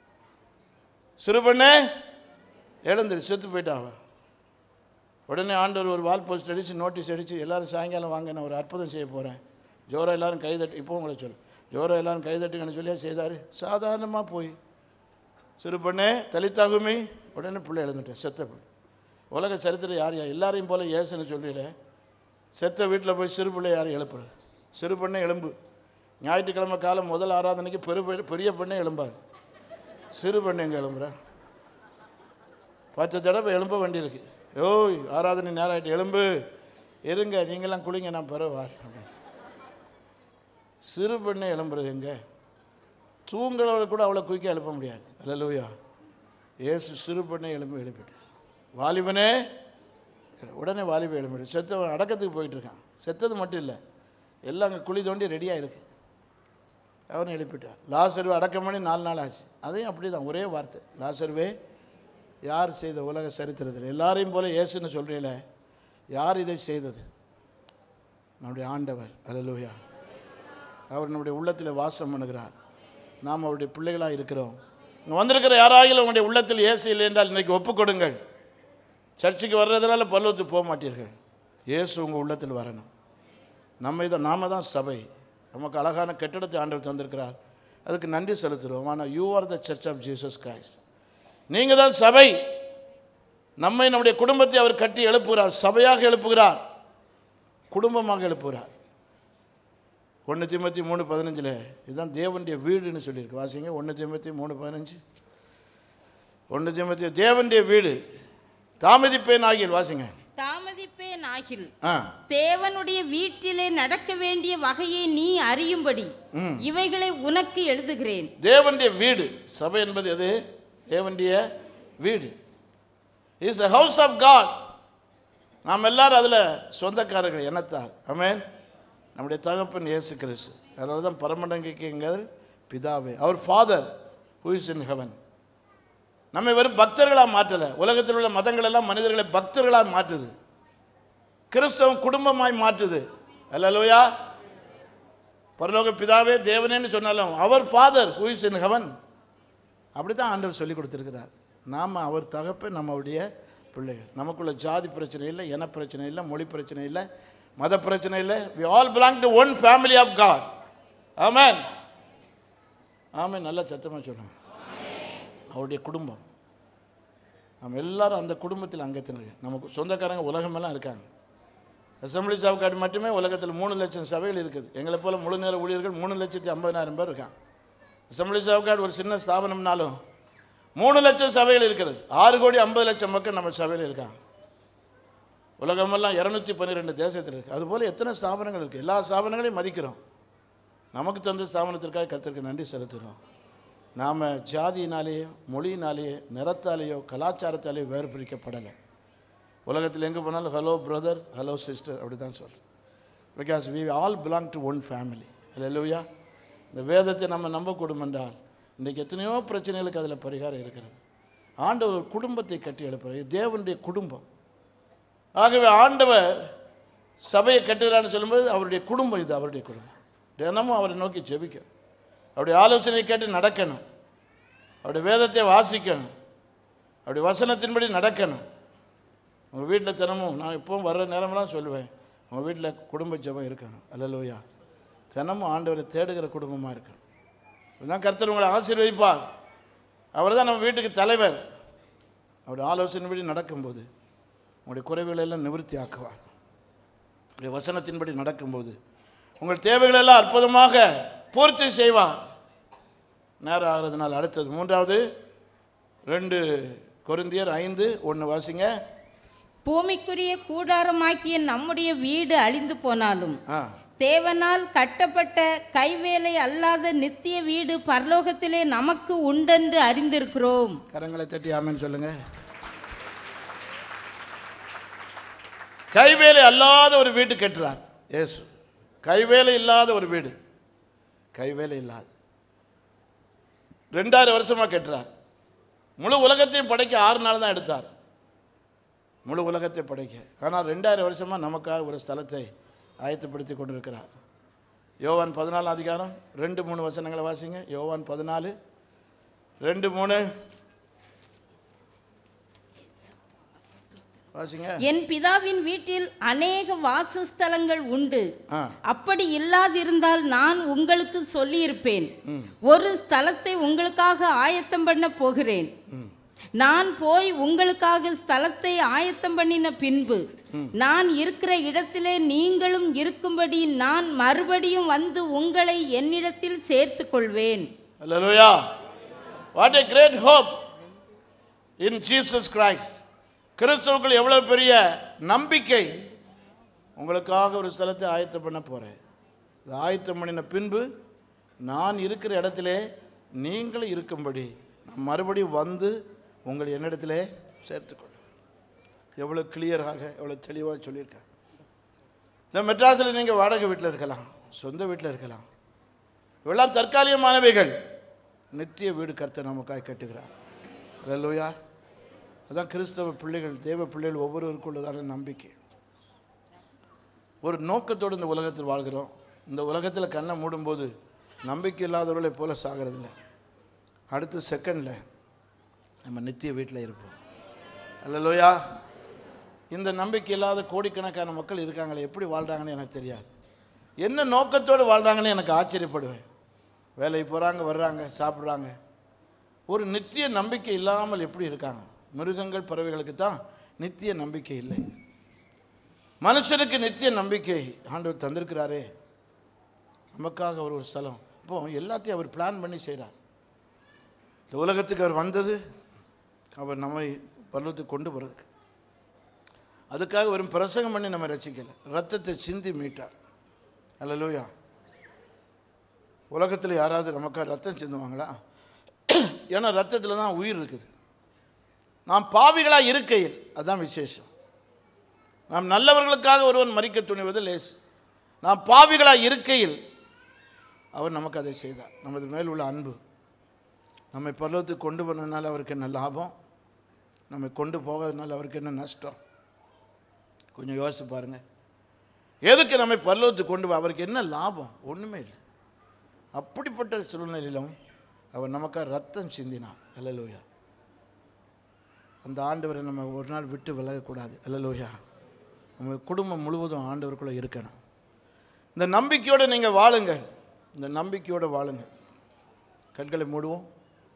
சிறுபண்ணே எழுந்துரு செத்து போயிட்டான் அவன் உடனே ஆண்டவர் ஒரு வால் போஸ்ட் அடித்து நோட்டீஸ் அடித்து எல்லாரும் சாயங்காலம் வாங்க நான் ஒரு அற்புதம் செய்ய போகிறேன் ஜோரா எல்லாரும் கைதட்டி இப்போ உங்களை சொல்லு ஜோரா எல்லாரும் கைதட்டுங்கன்னு சொல்லியா செய்தார் சாதாரணமாக போய் சிறு பொண்ணே தலித்தாகுமே உடனே பிள்ளை எழுந்துட்டேன் செத்த பிள்ளை உலக சரித்திரம் யார் யார் எல்லாரையும் போல ஏசுன்னு சொல்லிடல செத்த வீட்டில் போய் சிறு பிள்ளை யாரும் எழுப்புறது சிறு பெண்ணை எலும்பு ஞாயிற்றுக்கிழமை காலம் முதல் ஆராதனைக்கு பெரு பெரிய பெண்ணே எழும்பாது சிறு பெண்ணை எங்கே எழும்புறா பத்து தடவை எழும்ப வேண்டியிருக்கு ஓய் ஆராதனை நேரம் ஆகிட்டு எலும்பு இருங்க நீங்களாம் குளிங்க நான் பிறகு வாரேன் அப்படின்னு. சிறு பெண்ணை எழும்புறது எங்கே தூங்குறவளை கூட அவ்வளோ குயிக்காக எழுப்ப முடியாது அல்ல இயேசு சிறு பெண்ணை எழும்பி எழுப்பிட்டு வாலிபனே உடனே வாலிப எழும்பிடு செத்தவன் அடக்கத்துக்கு போயிட்டு இருக்கான் செத்தது மட்டும் இல்லை எல்லாம் அங்கே குழி தோண்டி ரெடியாக இருக்கு அவனை எழுப்பிட்டான் லாசருவை அடக்கம் பண்ணி நாலு நாள் ஆச்சு அதையும் அப்படி தான் ஒரே வார்த்தை லாசருவே யார் செய்த உலக சரித்திரத்தில் எல்லாரையும் போல இயேசுன்னு சொல்கிறீங்களே யார் இதை செய்தது நம்முடைய ஆண்டவர் அல்லேலூயா அவர் நம்முடைய உள்ளத்தில் வாசம் பண்ணுகிறார் நாம் அவருடைய பிள்ளைகளாக இருக்கிறோம் இங்கே வந்திருக்கிற யாராகிலும் உங்களுடைய உள்ளத்தில் இயேசு இல்லை என்றால் இன்றைக்கி ஒப்புக் கொடுங்கள் சர்ச்சுக்கு வர்றதுனால பல்லவத்துக்கு போக மாட்டீர்கள் இயேசு உங்கள் உள்ளத்தில் வரணும் நம்ம இதை நாம தான் சபை நமக்கு அழகான கட்டிடத்தை ஆண்டவர் தந்திருக்கிறார் அதுக்கு நன்றி செலுத்துகிறோம் ஆனால் you are the church of Jesus Christ நீங்கள் தான் சபை நம்மை நம்முடைய குடும்பத்தை அவர் கட்டி எழுப்புகிறார் சபையாக எழுப்புகிறார் குடும்பமாக எழுப்புகிறார் ஒன்று திம்பத்தி மூணு பதினஞ்சில் இதுதான் தேவனுடைய வீடுன்னு சொல்லியிருக்கு வாசிங்க ஒன்று திம்பத்தி மூணு பதினஞ்சு ஒன்று திம்பத்தி தேவனுடைய வீடு தாமதிப்பேன் ஆகியல் வாசிங்க தாமதிப்பேன் ஆகில் ஆ தேவனுடைய வீட்டிலே நடக்க வேண்டிய வகையை நீ அறியும்படி இவைகளை உனக்கு எழுதுகிறேன் தேவனுடைய வீடு சபை என்பது எது தேவனுடைய வீடு is a house of God நாம் எல்லாரும் அதில் சொந்தக்காரர்கள் என்னத்தார் அமேன் நம்முடைய தகப்பன் இயேசு கிறிஸ்து அதனால தான் பரமண்டங்கிக்குங்கள் பிதாவே our father who is in heaven நம்மை வெறும் பக்தர்களாக மாற்றலை உலகத்தில் உள்ள மதங்கள் எல்லாம் மனிதர்களை பக்தர்களாக மாற்றுது கிறிஸ்தவம் குடும்பமாய் மாற்றுது அல்லலோயா பரலோக பிதாவே தேவனேன்னு சொன்னாலும் our father who is in heaven அப்படி தான் ஆண்டவர் சொல்லி கொடுத்துருக்கிறார் நாம் அவர் தகப்ப நம்மளுடைய பிள்ளைகள் நமக்குள்ள ஜாதி பிரச்சனை இல்லை இன பிரச்சனை இல்லை மொழி பிரச்சனை இல்லை மத பிரச்சனை இல்லை we all belong to one family of God ஆமென் ஆமென் நல்லா சத்தமாக சொல்லுங்க அவருடைய குடும்பம் நம்ம எல்லாரும் அந்த குடும்பத்தில் அங்கத்தினர்கள் நமக்கு சொந்தக்காரங்க உலகமெல்லாம் இருக்காங்க அசம்பிளி சவுக்காடு மட்டுமே உலகத்தில் மூணு லட்சம் சபைகள் இருக்குது எங்களை போல முழு நேர ஊழியர்கள் மூணு லட்சத்தி ஐம்பதாயிரம் பேர் இருக்காங்க அசம்பிளி சவுக்காடு ஒரு சின்ன ஸ்தாபனம்னாலும் மூணு லட்சம் சபைகள் இருக்கிறது ஆறு கோடி ஐம்பது லட்சம் மக்கள் நம்ம சபையில் இருக்காங்க உலகமெல்லாம் இரநூத்தி பன்னிரெண்டு தேசத்தில் இருக்குது அதுபோல் எத்தனை ஸ்தாபனங்கள் இருக்குது எல்லா ஸ்தாபனங்களையும் மதிக்கிறோம் நமக்கு தந்த ஸ்தாபனத்திற்காக கர்த்தருக்கு நன்றி செலுத்துகிறோம் நாம் ஜாதியினாலேயோ மொழியினாலேயோ நிறத்தாலேயோ கலாச்சாரத்தாலேயோ வேறு பிரிக்கப்படலை உலகத்தில் எங்கே போனாலும் ஹலோ பிரதர் ஹலோ சிஸ்டர் அப்படி தான் சொல்கிறேன் because we all belong to one family இல்லையா இந்த வேதத்தை நம்ம நம்பக்கூடும் என்றால் இன்றைக்கி எத்தனையோ பிரச்சனைகளுக்கு அதில் பரிகாரம் இருக்கிறது ஆண்டவர் ஒரு குடும்பத்தை கட்டி எழுப்புறார் இது தேவனுடைய குடும்பம் ஆகவே ஆண்டவர் சபையை கட்டுகிறான்னு சொல்லும்போது அவருடைய குடும்பம் இது அவருடைய குடும்பம் தினமும் அவரை நோக்கி ஜெபிக்கணும் அவருடைய ஆலோசனை கேட்டு நடக்கணும் அவருடைய வேதத்தை வாசிக்கணும் அவருடைய வசனத்தின்படி நடக்கணும் உங்கள் வீட்டில் தினமும் நான் இப்போவும் வர்ற நேரமெல்லாம் சொல்லுவேன் உங்கள் வீட்டில் குடும்ப ஜெபம் இருக்கணும் அல்லலோயா தினமும் ஆண்டவரை தேடுகிற குடும்பமாக இருக்கணும் இதுதான் கர்த்தர் உங்களை ஆசீர்வதிப்பார் அவர் தான் நம்ம வீட்டுக்கு தலைவர் அவருடைய ஆலோசனைப்படி நடக்கும்போது உங்களுடைய குறைவுகளை எல்லாம் நிவர்த்தி ஆக்குவார் அவருடைய வசனத்தின்படி நடக்கும்போது உங்கள் தேவைகள் எல்லாம் அற்புதமாக பூர்த்தி செய்வார் நேரம் ஆகிறதுனால அடுத்தது மூன்றாவது ரெண்டு கொரிந்தியர் ஐந்து ஒன்று வாசிங்க பூமிக்குரிய கூடாரமாக்கிய நம்முடைய வீடு அழிந்து போனாலும் ஆ தேவனால் கட்டப்பட்ட கைவேலை அல்லாத நித்திய வீடு பரலோகத்திலே நமக்கு உண்டென்று அறிந்திருக்கிறோம் கரங்களை தட்டி ஆமென்னு சொல்லுங்க கைவேலை அல்லாத ஒரு வீடு கட்டுறார் இயேசு கைவேலை இல்லாத ஒரு வீடு கைவேலை இல்லாத ரெண்டாயிரம் வருஷமா கட்டுறார் முழு உலகத்தையும் படைக்க ஆறு நாள் தான் எடுத்தார் முழு உலகத்தை படைக்க ஆனால் ரெண்டாயிரம் வருஷமா நமக்காக ஒரு ஸ்தலத்தை ஆயத்தப்படுத்தி கொண்டிருக்கிறார் யோவான் பதினாலாம் அதிகாரம் ரெண்டு மூணு வசனங்களை வாசிங்க யோவான் பதினாலு ரெண்டு மூணு வாசிங்க என் பிதாவின் வீட்டில் அநேக வாசஸ்தலங்கள் உண்டு ஆ அப்படி இல்லாதிருந்தால் நான் உங்களுக்கு சொல்லியிருப்பேன் ஒரு ஸ்தலத்தை உங்களுக்காக ஆயத்தம் பண்ண போகிறேன் நான் போய் உங்களுக்காக ஸ்தலத்தை ஆயத்தம் பண்ணின பின்பு நான் இருக்கிற இடத்திலே நீங்களும் இருக்கும்படி நான் மறுபடியும் வந்து உங்களை என்னிடத்தில் சேர்த்துக் கொள்வேன் Hallelujah. What a great hope in Jesus Christ. கிறிஸ்துவுக்குள் எவ்வளவு பெரிய நம்பிக்கை உங்களுக்காக ஒரு ஸ்தலத்தை ஆயத்தம் பண்ண போறேன் இது ஆயத்தம் பண்ணின பின்பு நான் இருக்கிற இடத்திலே நீங்களும் இருக்கும்படி நான் மறுபடியும் வந்து உங்களை என்னிடத்திலே சேர்த்துக்கொள்வேன் எவ்வளோ கிளியராக எவ்வளோ தெளிவாக சொல்லியிருக்கேன் இந்த மெட்ராஸில் நீங்கள் வாடகை வீட்டில் இருக்கலாம் சொந்த வீட்டில் இருக்கலாம் இவெல்லாம் தற்காலிகமானவைகள் நித்திய வீடு கர்த்தர் நமக்காய் கட்டுகிறார் அல்லேலூயா அதான் கிறிஸ்தவ பிள்ளைகள் தேவ பிள்ளைகள் ஒவ்வொருவருக்குள்ளதான நம்பிக்கை ஒரு நோக்கத்தோடு இந்த உலகத்தில் வாழ்கிறோம் இந்த உலகத்தில் கண்ணை மூடும்போது நம்பிக்கை இல்லாதவர்களைப் போல சாகிறதில்ல அடுத்த செகண்டில் நம்ம நித்திய வீட்டில் இருப்போம் அல்லேலூயா இந்த நம்பிக்கை இல்லாத கோடிக்கணக்கான மக்கள் இருக்காங்களே எப்படி வாழ்கிறாங்கன்னு எனக்கு தெரியாது என்ன நோக்கத்தோடு வாழ்கிறாங்கன்னு எனக்கு ஆச்சரியப்படுவேன் வேலைக்கு போகிறாங்க வர்றாங்க சாப்பிட்றாங்க ஒரு நித்திய நம்பிக்கை இல்லாமல் எப்படி இருக்காங்க மிருகங்கள் பறவைகளுக்கு தான் நித்திய நம்பிக்கை இல்லை மனுஷனுக்கு நித்திய நம்பிக்கை ஆண்டவர் தந்திருக்கிறாரே நமக்காக அவர் ஒரு ஸ்தலம் இப்போ எல்லாத்தையும் அவர் பிளான் பண்ணி செய்கிறார் இந்த உலகத்துக்கு அவர் வந்தது அவர் நம்மை பருவத்துக்கு கொண்டு போகிறதுக்கு அதுக்காக வெறும் பிரசங்கம் பண்ணி நம்ம ரசிக்கலை ரத்தத்தை சிந்தி மீட்டார் அல்லலூயா உலகத்தில் யாராவது நமக்காக ரத்தம் சிந்துவாங்களா ஏன்னா ரத்தத்தில் தான் உயிர் இருக்குது நாம் பாவிகளாக இருக்கையில் அதுதான் விசேஷம் நாம் நல்லவர்களுக்காக ஒருவன் மறிக்க துணிவது லேஸ் நாம் பாவிகளாக இருக்கையில் அவர் நமக்கு அதை செய்தார் நமது மேல் உள்ள அன்பு நம்மை பருவத்துக்கு கொண்டு போனதுனால அவருக்கு என்ன லாபம் நம்மை கொண்டு போகாதனால அவருக்கு என்ன நஷ்டம் கொஞ்சம் யோசித்து பாருங்க எதுக்கு நம்மை பரலோகத்துக்கு கொண்டு போ அவருக்கு என்ன லாபம் ஒன்றுமே இல்லை அப்படிப்பட்ட சூழ்நிலையிலும் அவர் நமக்காக ரத்தம் சிந்தினார் அல்லலோயா அந்த ஆண்டவரை நம்ம ஒரு நாள் விட்டு விலகக்கூடாது அல்லலோயா நம்ம குடும்பம் முழுவதும் ஆண்டவருக்குள்ளே இருக்கணும் இந்த நம்பிக்கையோடு நீங்கள் வாழுங்க இந்த நம்பிக்கையோடு வாழுங்க கண்களை மூடுவோம்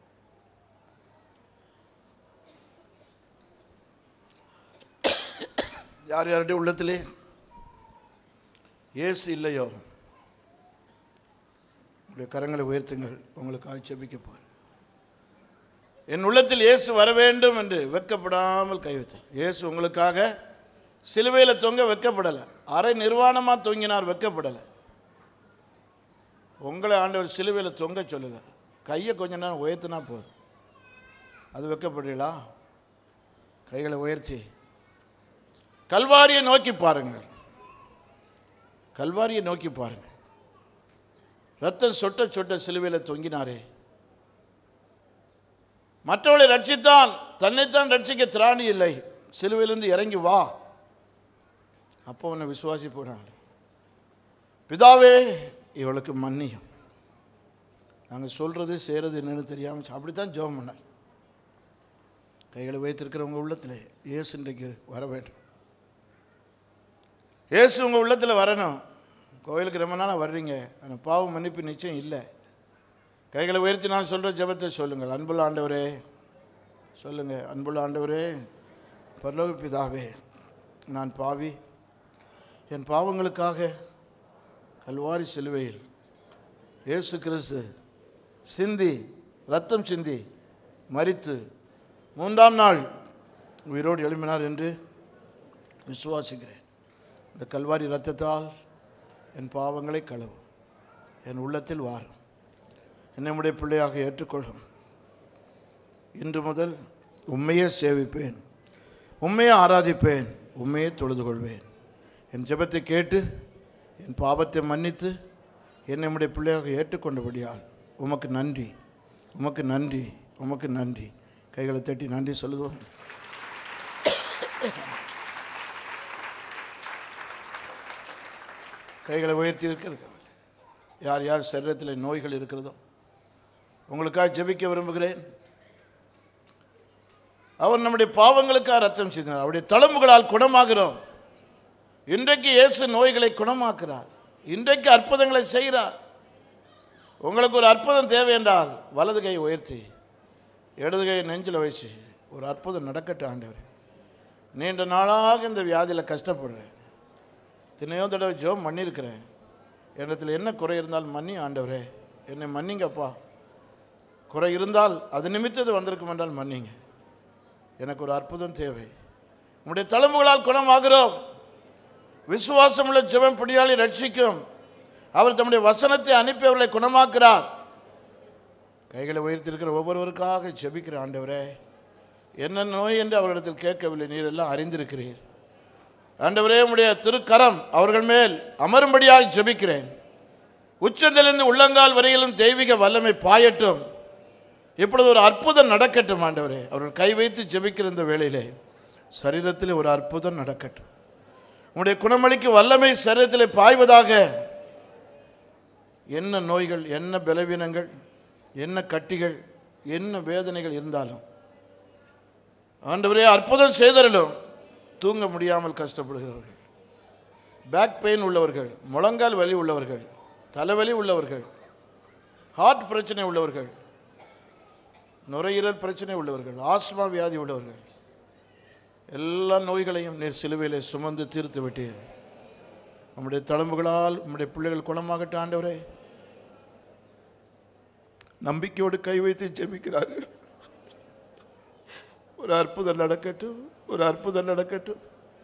யார் யாருடைய உள்ளத்திலே இயேசு இல்லையோ உங்களுடைய கரங்களை உயர்த்துங்கள் உங்களுக்கு ஆட்சேபிக்க போகிறேன் என் உள்ளத்தில் இயேசு வர வேண்டும் என்று வெக்கப்படாமல் கைவித்தேன் இயேசு உங்களுக்காக சிலுவையில் தொங்க வெக்கப்படலை அரை நிர்வாணமாக தொங்கினார் வெக்கப்படலை உங்களை ஆண்டவர் சிலுவையில் தொங்க சொல்லலை கையை கொஞ்ச நேரம் உயர்த்தினா போதும் அது வெக்கப்படுறீங்களா கைகளை உயர்த்தி கல்வாரியை நோக்கி பாருங்கள் கல்வாரியை நோக்கி பாருங்கள் ரத்தம் சொட்ட சொட்ட சிலுவையில் தொங்கினாரே மற்றவளை ரட்சித்தான் தன்னைத்தான் ரட்சிக்க திராணி இல்லை சிலுவையிலிருந்து இறங்கி வா அப்போ உன்னை விசுவாசி போனாங்க பிதாவே இவளுக்கு மன்னியும் நாங்கள் சொல்கிறது செய்கிறது என்னன்னு தெரியாமல் அப்படித்தான் ஜெபம் பண்ணார் கைகளை வைத்திருக்கிறவங்க உள்ளத்தில் இயேசு இன்றைக்கு வர வேண்டும் இயேசு உங்கள் உள்ளத்தில் வரணும் கோயிலுக்கு ரொம்ப நாளாக வர்றீங்க ஆனால் பாவம் மன்னிப்பு நிச்சயம் இல்லை கைகளை உயர்த்தி நான் சொல்கிற ஜெபத்தை சொல்லுங்கள் அன்புள்ள ஆண்டவரே சொல்லுங்கள் அன்புள்ள ஆண்டவரே பரலோக பிதாவே நான் பாவி என் பாவங்களுக்காக கல்வாரி சிலுவையில் இயேசு கிறிஸ்து சிந்தி ரத்தம் சிந்தி மரித்து மூன்றாம் நாள் உயிரோடு எழும்பினார் என்று விசுவாசிக்கிறேன் இந்த கல்வாரி ரத்தத்தால் என் பாவங்களை கழுவும் என் உள்ளத்தில் வாரும் என்னை உடைய பிள்ளையாக ஏற்றுக்கொள்ளும் இன்று முதல் உண்மையே சேவிப்பேன் உண்மையை ஆராதிப்பேன் உண்மையை தொழுது கொள்வேன் என் ஜெபத்தை கேட்டு என் பாவத்தை மன்னித்து என்னை உடைய பிள்ளையாக ஏற்றுக்கொண்டபடியால் உமக்கு நன்றி உமக்கு நன்றி உமக்கு நன்றி கைகளை தட்டி நன்றி சொல்லுவோம் கைகளை உயர்த்தி இருக்கிற யார் யார் சரீரத்தில் நோய்கள் இருக்கிறதோ உங்களுக்காக ஜெபிக்க விரும்புகிறேன் அவர் நம்முடைய பாவங்களுக்காக ரத்தம் செய்தார் அவருடைய தழும்புகளால் குணமாகிறோம் இன்றைக்கு இயேசு நோய்களை குணமாக்குறார் இன்றைக்கு அற்புதங்களை செய்கிறார் உங்களுக்கு ஒரு அற்புதம் தேவை என்றால் வலது கை உயர்த்தி இடது கையை நெஞ்சில் வச்சு ஒரு அற்புதம் நடக்கட்டும் ஆண்டவர் நீண்ட நாளாக இந்த வியாதியில் கஷ்டப்படுறேன் தினையோ தடவை ஜோம் பண்ணியிருக்கிறேன் என்னத்தில் என்ன குறை இருந்தால் மன்னி ஆண்டவரே என்னை மன்னிங்கப்பா குறை இருந்தால் அது நிமித்தது வந்திருக்கும் என்றால் மன்னிங்க எனக்கு ஒரு அற்புதம் தேவை உம்முடைய தழும்புகளால் குணமாகிறோம் விசுவாசமுள்ள ஜெபம் பிடியாளி ரட்சிக்கும் அவர் தம்முடைய வசனத்தை அனுப்பி அவர்களை குணமாக்குறார் கைகளை உயர்த்திருக்கிற ஒவ்வொருவருக்காக ஜெபிக்கிற ஆண்டவரே என்ன நோய் என்று அவர்களிடத்தில் கேட்கவில்லை நீர் எல்லாம் அறிந்திருக்கிறீர் ஆண்டவரே உம்முடைய திருக்கரம் அவர்கள் மேல் அமரும்படியாக ஜெபிக்கிறேன் உச்சத்திலிருந்து உள்ளங்கால் வரையிலும் தெய்வீக வல்லமை பாயட்டும் இப்பொழுது ஒரு அற்புதம் நடக்கட்டும் ஆண்டவரே அவர்கள் கை வைத்து ஜெபிக்கிற இந்த வேளையிலே சரீரத்தில் ஒரு அற்புதம் நடக்கட்டும் உம்முடைய குணமளிக்கு வல்லமை சரீரத்தில் பாய்வதாக என்ன நோய்கள் என்ன பலவீனங்கள் என்ன கட்டிகள் என்ன வேதனைகள் இருந்தாலும் ஆண்டவரே அற்புதம் செய்தரலும் தூங்க முடியாமல் கஷ்டப்படுகிறவர்கள் பேக் பெயின் உள்ளவர்கள் முழங்கால் வலி உள்ளவர்கள் தலைவலி உள்ளவர்கள் ஹார்ட் பிரச்சனை உள்ளவர்கள் நுரையீரல் பிரச்சனை உள்ளவர்கள் ஆஸ்மா வியாதி உள்ளவர்கள் எல்லா நோய்களையும் நீர் சிலுவையிலே சுமந்து தீர்த்து விட்டீர் உம்முடைய தழும்புகளால் உம்முடைய பிள்ளைகள் குணமாகட்டும் ஆண்டவரே நம்பிக்கையோடு கை வைத்து ஜெபிக்கிறார்கள் ஒரு அற்புதம் நடக்கட்டும் ஒரு அற்புதம் நடக்கட்டும்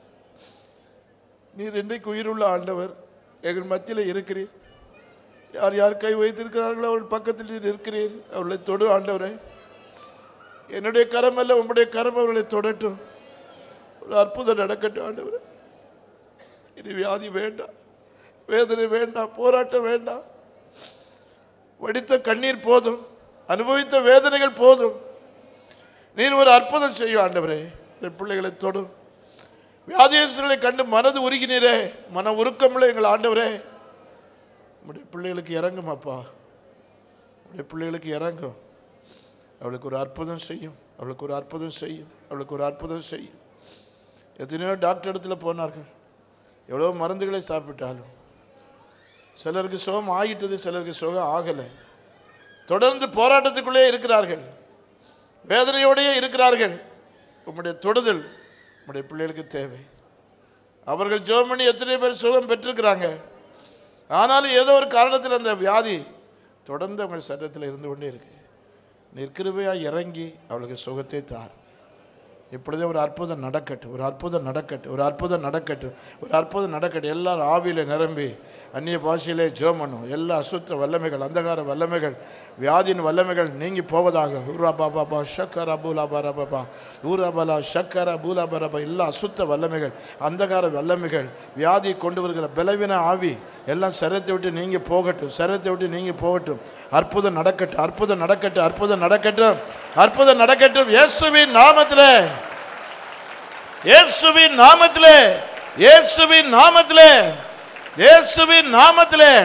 நீர் இன்றைக்கு உயிருள்ள ஆண்டவர் எங்கள் மத்தியில் இருக்கிறீர் யார் யார் கை வைத்திருக்கிறார்களோ அவர்கள் பக்கத்தில் நீர் இருக்கிறீர் அவர்களை தொடு ஆண்டவரே என்னுடைய கரம் அல்ல உம்முடைய கரம் அவர்களை தொடட்டும் ஒரு அற்புதம் நடக்கட்டும் ஆண்டவரே இனி வியாதி வேண்டாம் வேதனை வேண்டாம் போராட்டம் வேண்டாம் வடித்த கண்ணீர் போதும் அனுபவித்த வேதனைகள் போதும் நீர் ஒரு அற்புதம் செய்யும் ஆண்டவரே என் பிள்ளைகளை தொடும் வியாதியஸ்தர்களை கண்டு மனது உருகினீரே மன உருக்கமுள்ள எங்கள் ஆண்டவரே உடைய பிள்ளைகளுக்கு இறங்கும் அப்பா உடைய பிள்ளைகளுக்கு இறங்கும் அவளுக்கு ஒரு அற்புதம் செய்யும் அவளுக்கு ஒரு அற்புதம் செய்யும் அவளுக்கு ஒரு அற்புதம் செய்யும் எத்தனையோ டாக்டர் இடத்துல போனார்கள் எவ்வளோ மருந்துகளை சாப்பிட்டாலும் சிலருக்கு சுகம் ஆகிட்டது சிலருக்கு சுகம் ஆகலை தொடர்ந்து போராட்டத்துக்குள்ளே இருக்கிறார்கள் வேதனையோடையே இருக்கிறார்கள் உம்முடைய தொடுதல் உம்முடைய பிள்ளைகளுக்கு தேவை அவர்கள் ஜெபம் பண்ணி எத்தனை பேர் சுகம் பெற்றிருக்கிறாங்க ஆனாலும் ஏதோ ஒரு காரணத்தில் அந்த வியாதி தொடர்ந்து அவங்க சட்டத்தில் இருந்து கொண்டே இருக்கு நீர் கிருபையாக இறங்கி அவளுக்கு சுகத்தை தார் இப்பொழுதே ஒரு அற்புதம் நடக்கட்டும் ஒரு அற்புதம் நடக்கட்டும் ஒரு அற்புதம் நடக்கட்டும் ஒரு அற்புதம் நடக்கட்டும் எல்லாரும் ஆவியில் நிரம்பி அந்நிய பாஷையிலே ஜெபம் பண்ணும் எல்லா அசுத்த வல்லமைகள் அந்தகார வல்லமைகள் வியாதியின் வல்லமைகள் நீங்கி போவதாக ஊரா பாபா பா ஷக்கரா பூலா பாரா பாபா ஊரா பலா ஷக்கரா பூலா பரபா எல்லா அசுத்த வல்லமைகள் அந்தகார வல்லமைகள் வியாதி கொண்டு வருகிற பலவீன ஆவி எல்லாம் சரத்தை விட்டு நீங்கி போகட்டும் சரத்தை விட்டு நீங்கி போகட்டும் அற்புதம் நடக்கட்டும் அற்புதம் நடக்கட்டும் அற்புதம் நடக்கட்டும் அற்புதம் நடக்கட்டும் இயேசுவின் நாமத்திலே இயேசுவின் நாமத்திலே இயேசுவின் நாமத்திலே இயேசுவின் நாமத்திலே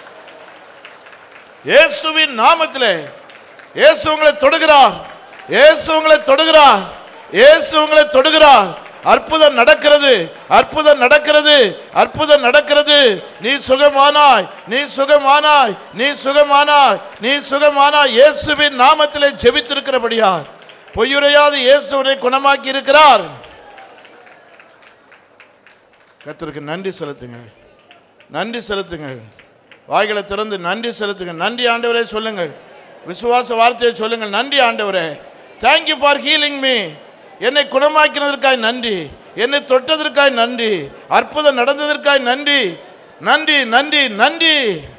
இயேசுவின் நாமத்திலே இயேசு உங்களை தொடுகிறார் இயேசு உங்களை தொடுகிறார் இயேசு உங்களை தொடுகிறார் அற்புதம் நடக்கிறது அற்புதம் நடக்கிறது அற்புதம் நடக்கிறது நீ சுகமானாய் நீ சுகமானாய் நீ சுகமானாய் நீ சுகமானாய் இயேசுவின் நாமத்திலே ஜெபித்திருக்கிறபடியார் பொய்யுரையாது இயேசு உன்னை குணமாக்கி இருக்கிறார் கர்த்தருக்கு நன்றி செலுத்துங்கள் நன்றி செலுத்துங்கள் வாய்களை திறந்து நன்றி செலுத்துங்கள் நன்றி ஆண்டவரே சொல்லுங்கள் விசுவாச வார்த்தையை சொல்லுங்கள் நன்றி ஆண்டவரே தேங்க்யூ ஃபார் ஹீலிங் மீ என்னை குணமாக்கினதற்காய் நன்றி என்னை தொட்டதற்காய் நன்றி அற்புதம் நடந்ததற்காய் நன்றி நன்றி நன்றி நன்றி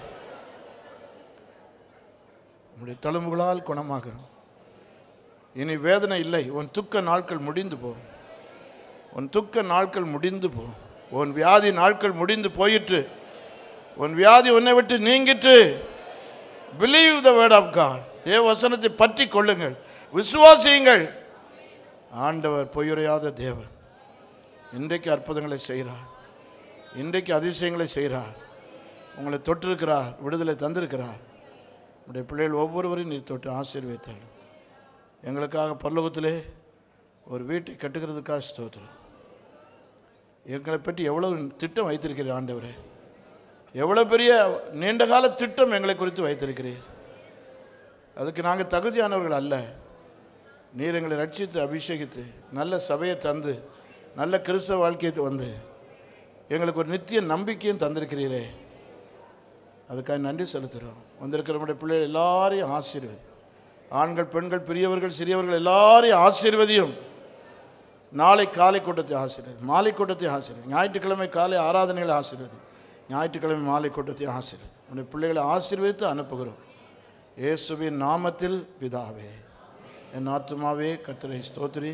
உம்முடைய தழும்புகளால் குணமாகிறோம் இனி வேதனை இல்லை உன் துக்க நாட்கள் முடிந்து போ உன் துக்க நாட்கள் முடிந்து போ உன் வியாதி நாட்கள் முடிந்து போயிற்று உன் வியாதி உன்னை விட்டு நீங்கிற்று believe the word of God தேவ வசனத்தை பற்றி கொள்ளுங்கள் விசுவாசியுங்கள் ஆண்டவர் பொய்யுரையாத தேவர் இன்றைக்கு அற்புதங்களை செய்கிறார் இன்றைக்கு அதிசயங்களை செய்கிறார் உங்களை தொட்டிருக்கிறார் விடுதலை தந்திருக்கிறார் உடைய பிள்ளைகள் ஒவ்வொருவரையும் நீர் தொட்டு ஆசீர்வதித்தாள் எங்களுக்காக பரலோகத்திலே ஒரு வீட்டை கட்டுகிறதுக்காக ஸ்தோத்திரம் எங்களை பற்றி எவ்வளவு திட்டம் வைத்திருக்கிறீர் ஆண்டவரே எவ்வளோ பெரிய நீண்ட கால திட்டம் எங்களை குறித்து வைத்திருக்கிறீர் அதுக்கு நாங்கள் தகுதியானவர்கள் அல்ல நீர் எங்களை ரட்சித்து அபிஷேகித்து நல்ல சபையை தந்து நல்ல கிறிஸ்தவ வாழ்க்கையை வந்து எங்களுக்கு ஒரு நித்திய நம்பிக்கையும் தந்திருக்கிறீரே அதுக்காக நன்றி செலுத்துகிறோம் வந்திருக்கிற நம்முடைய பிள்ளைகள் எல்லாரையும் ஆசீர்வதி ஆண்கள் பெண்கள் பெரியவர்கள் சிறியவர்கள் எல்லாரையும் ஆசீர்வதியும் நாளை காலை கூட்டத்தை ஆசீர்வதி மாலை கூட்டத்தை ஆசீர்வதி ஞாயிற்றுக்கிழமை காலை ஆராதனைகளை ஆசீர்வதி ஞாயிற்றுக்கிழமை மாலை கூட்டத்தை ஆசீர்வதி நம்முடைய பிள்ளைகளை ஆசீர்வதித்து அனுப்புகிறோம் இயேசுவின் நாமத்தில் பிதாவே என் ஆத்துமாவே கத்திரை ஸ்தோத்திரி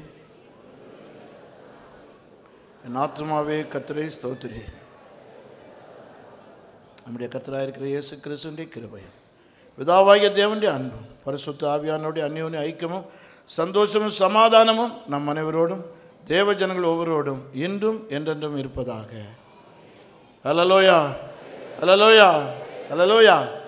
என் ஆத்துமாவே கத்திரை ஸ்தோத்திரி நம்முடைய கத்தராக இருக்கிற இயேசு கிறிஸ்துடைய கிருபையும் பிதாவாகிய தேவனுடைய அன்பும் பரிசுத்த ஆவியானுடைய அந்யோன்ய ஐக்கியமும் சந்தோஷமும் சமாதானமும் நம் அனைவரோடும் தேவ ஜனங்கள் ஒவ்வொருவரோடும் இன்றும் என்றென்றும் இருப்பதாக அலலோயா அலலோயா அலலோயா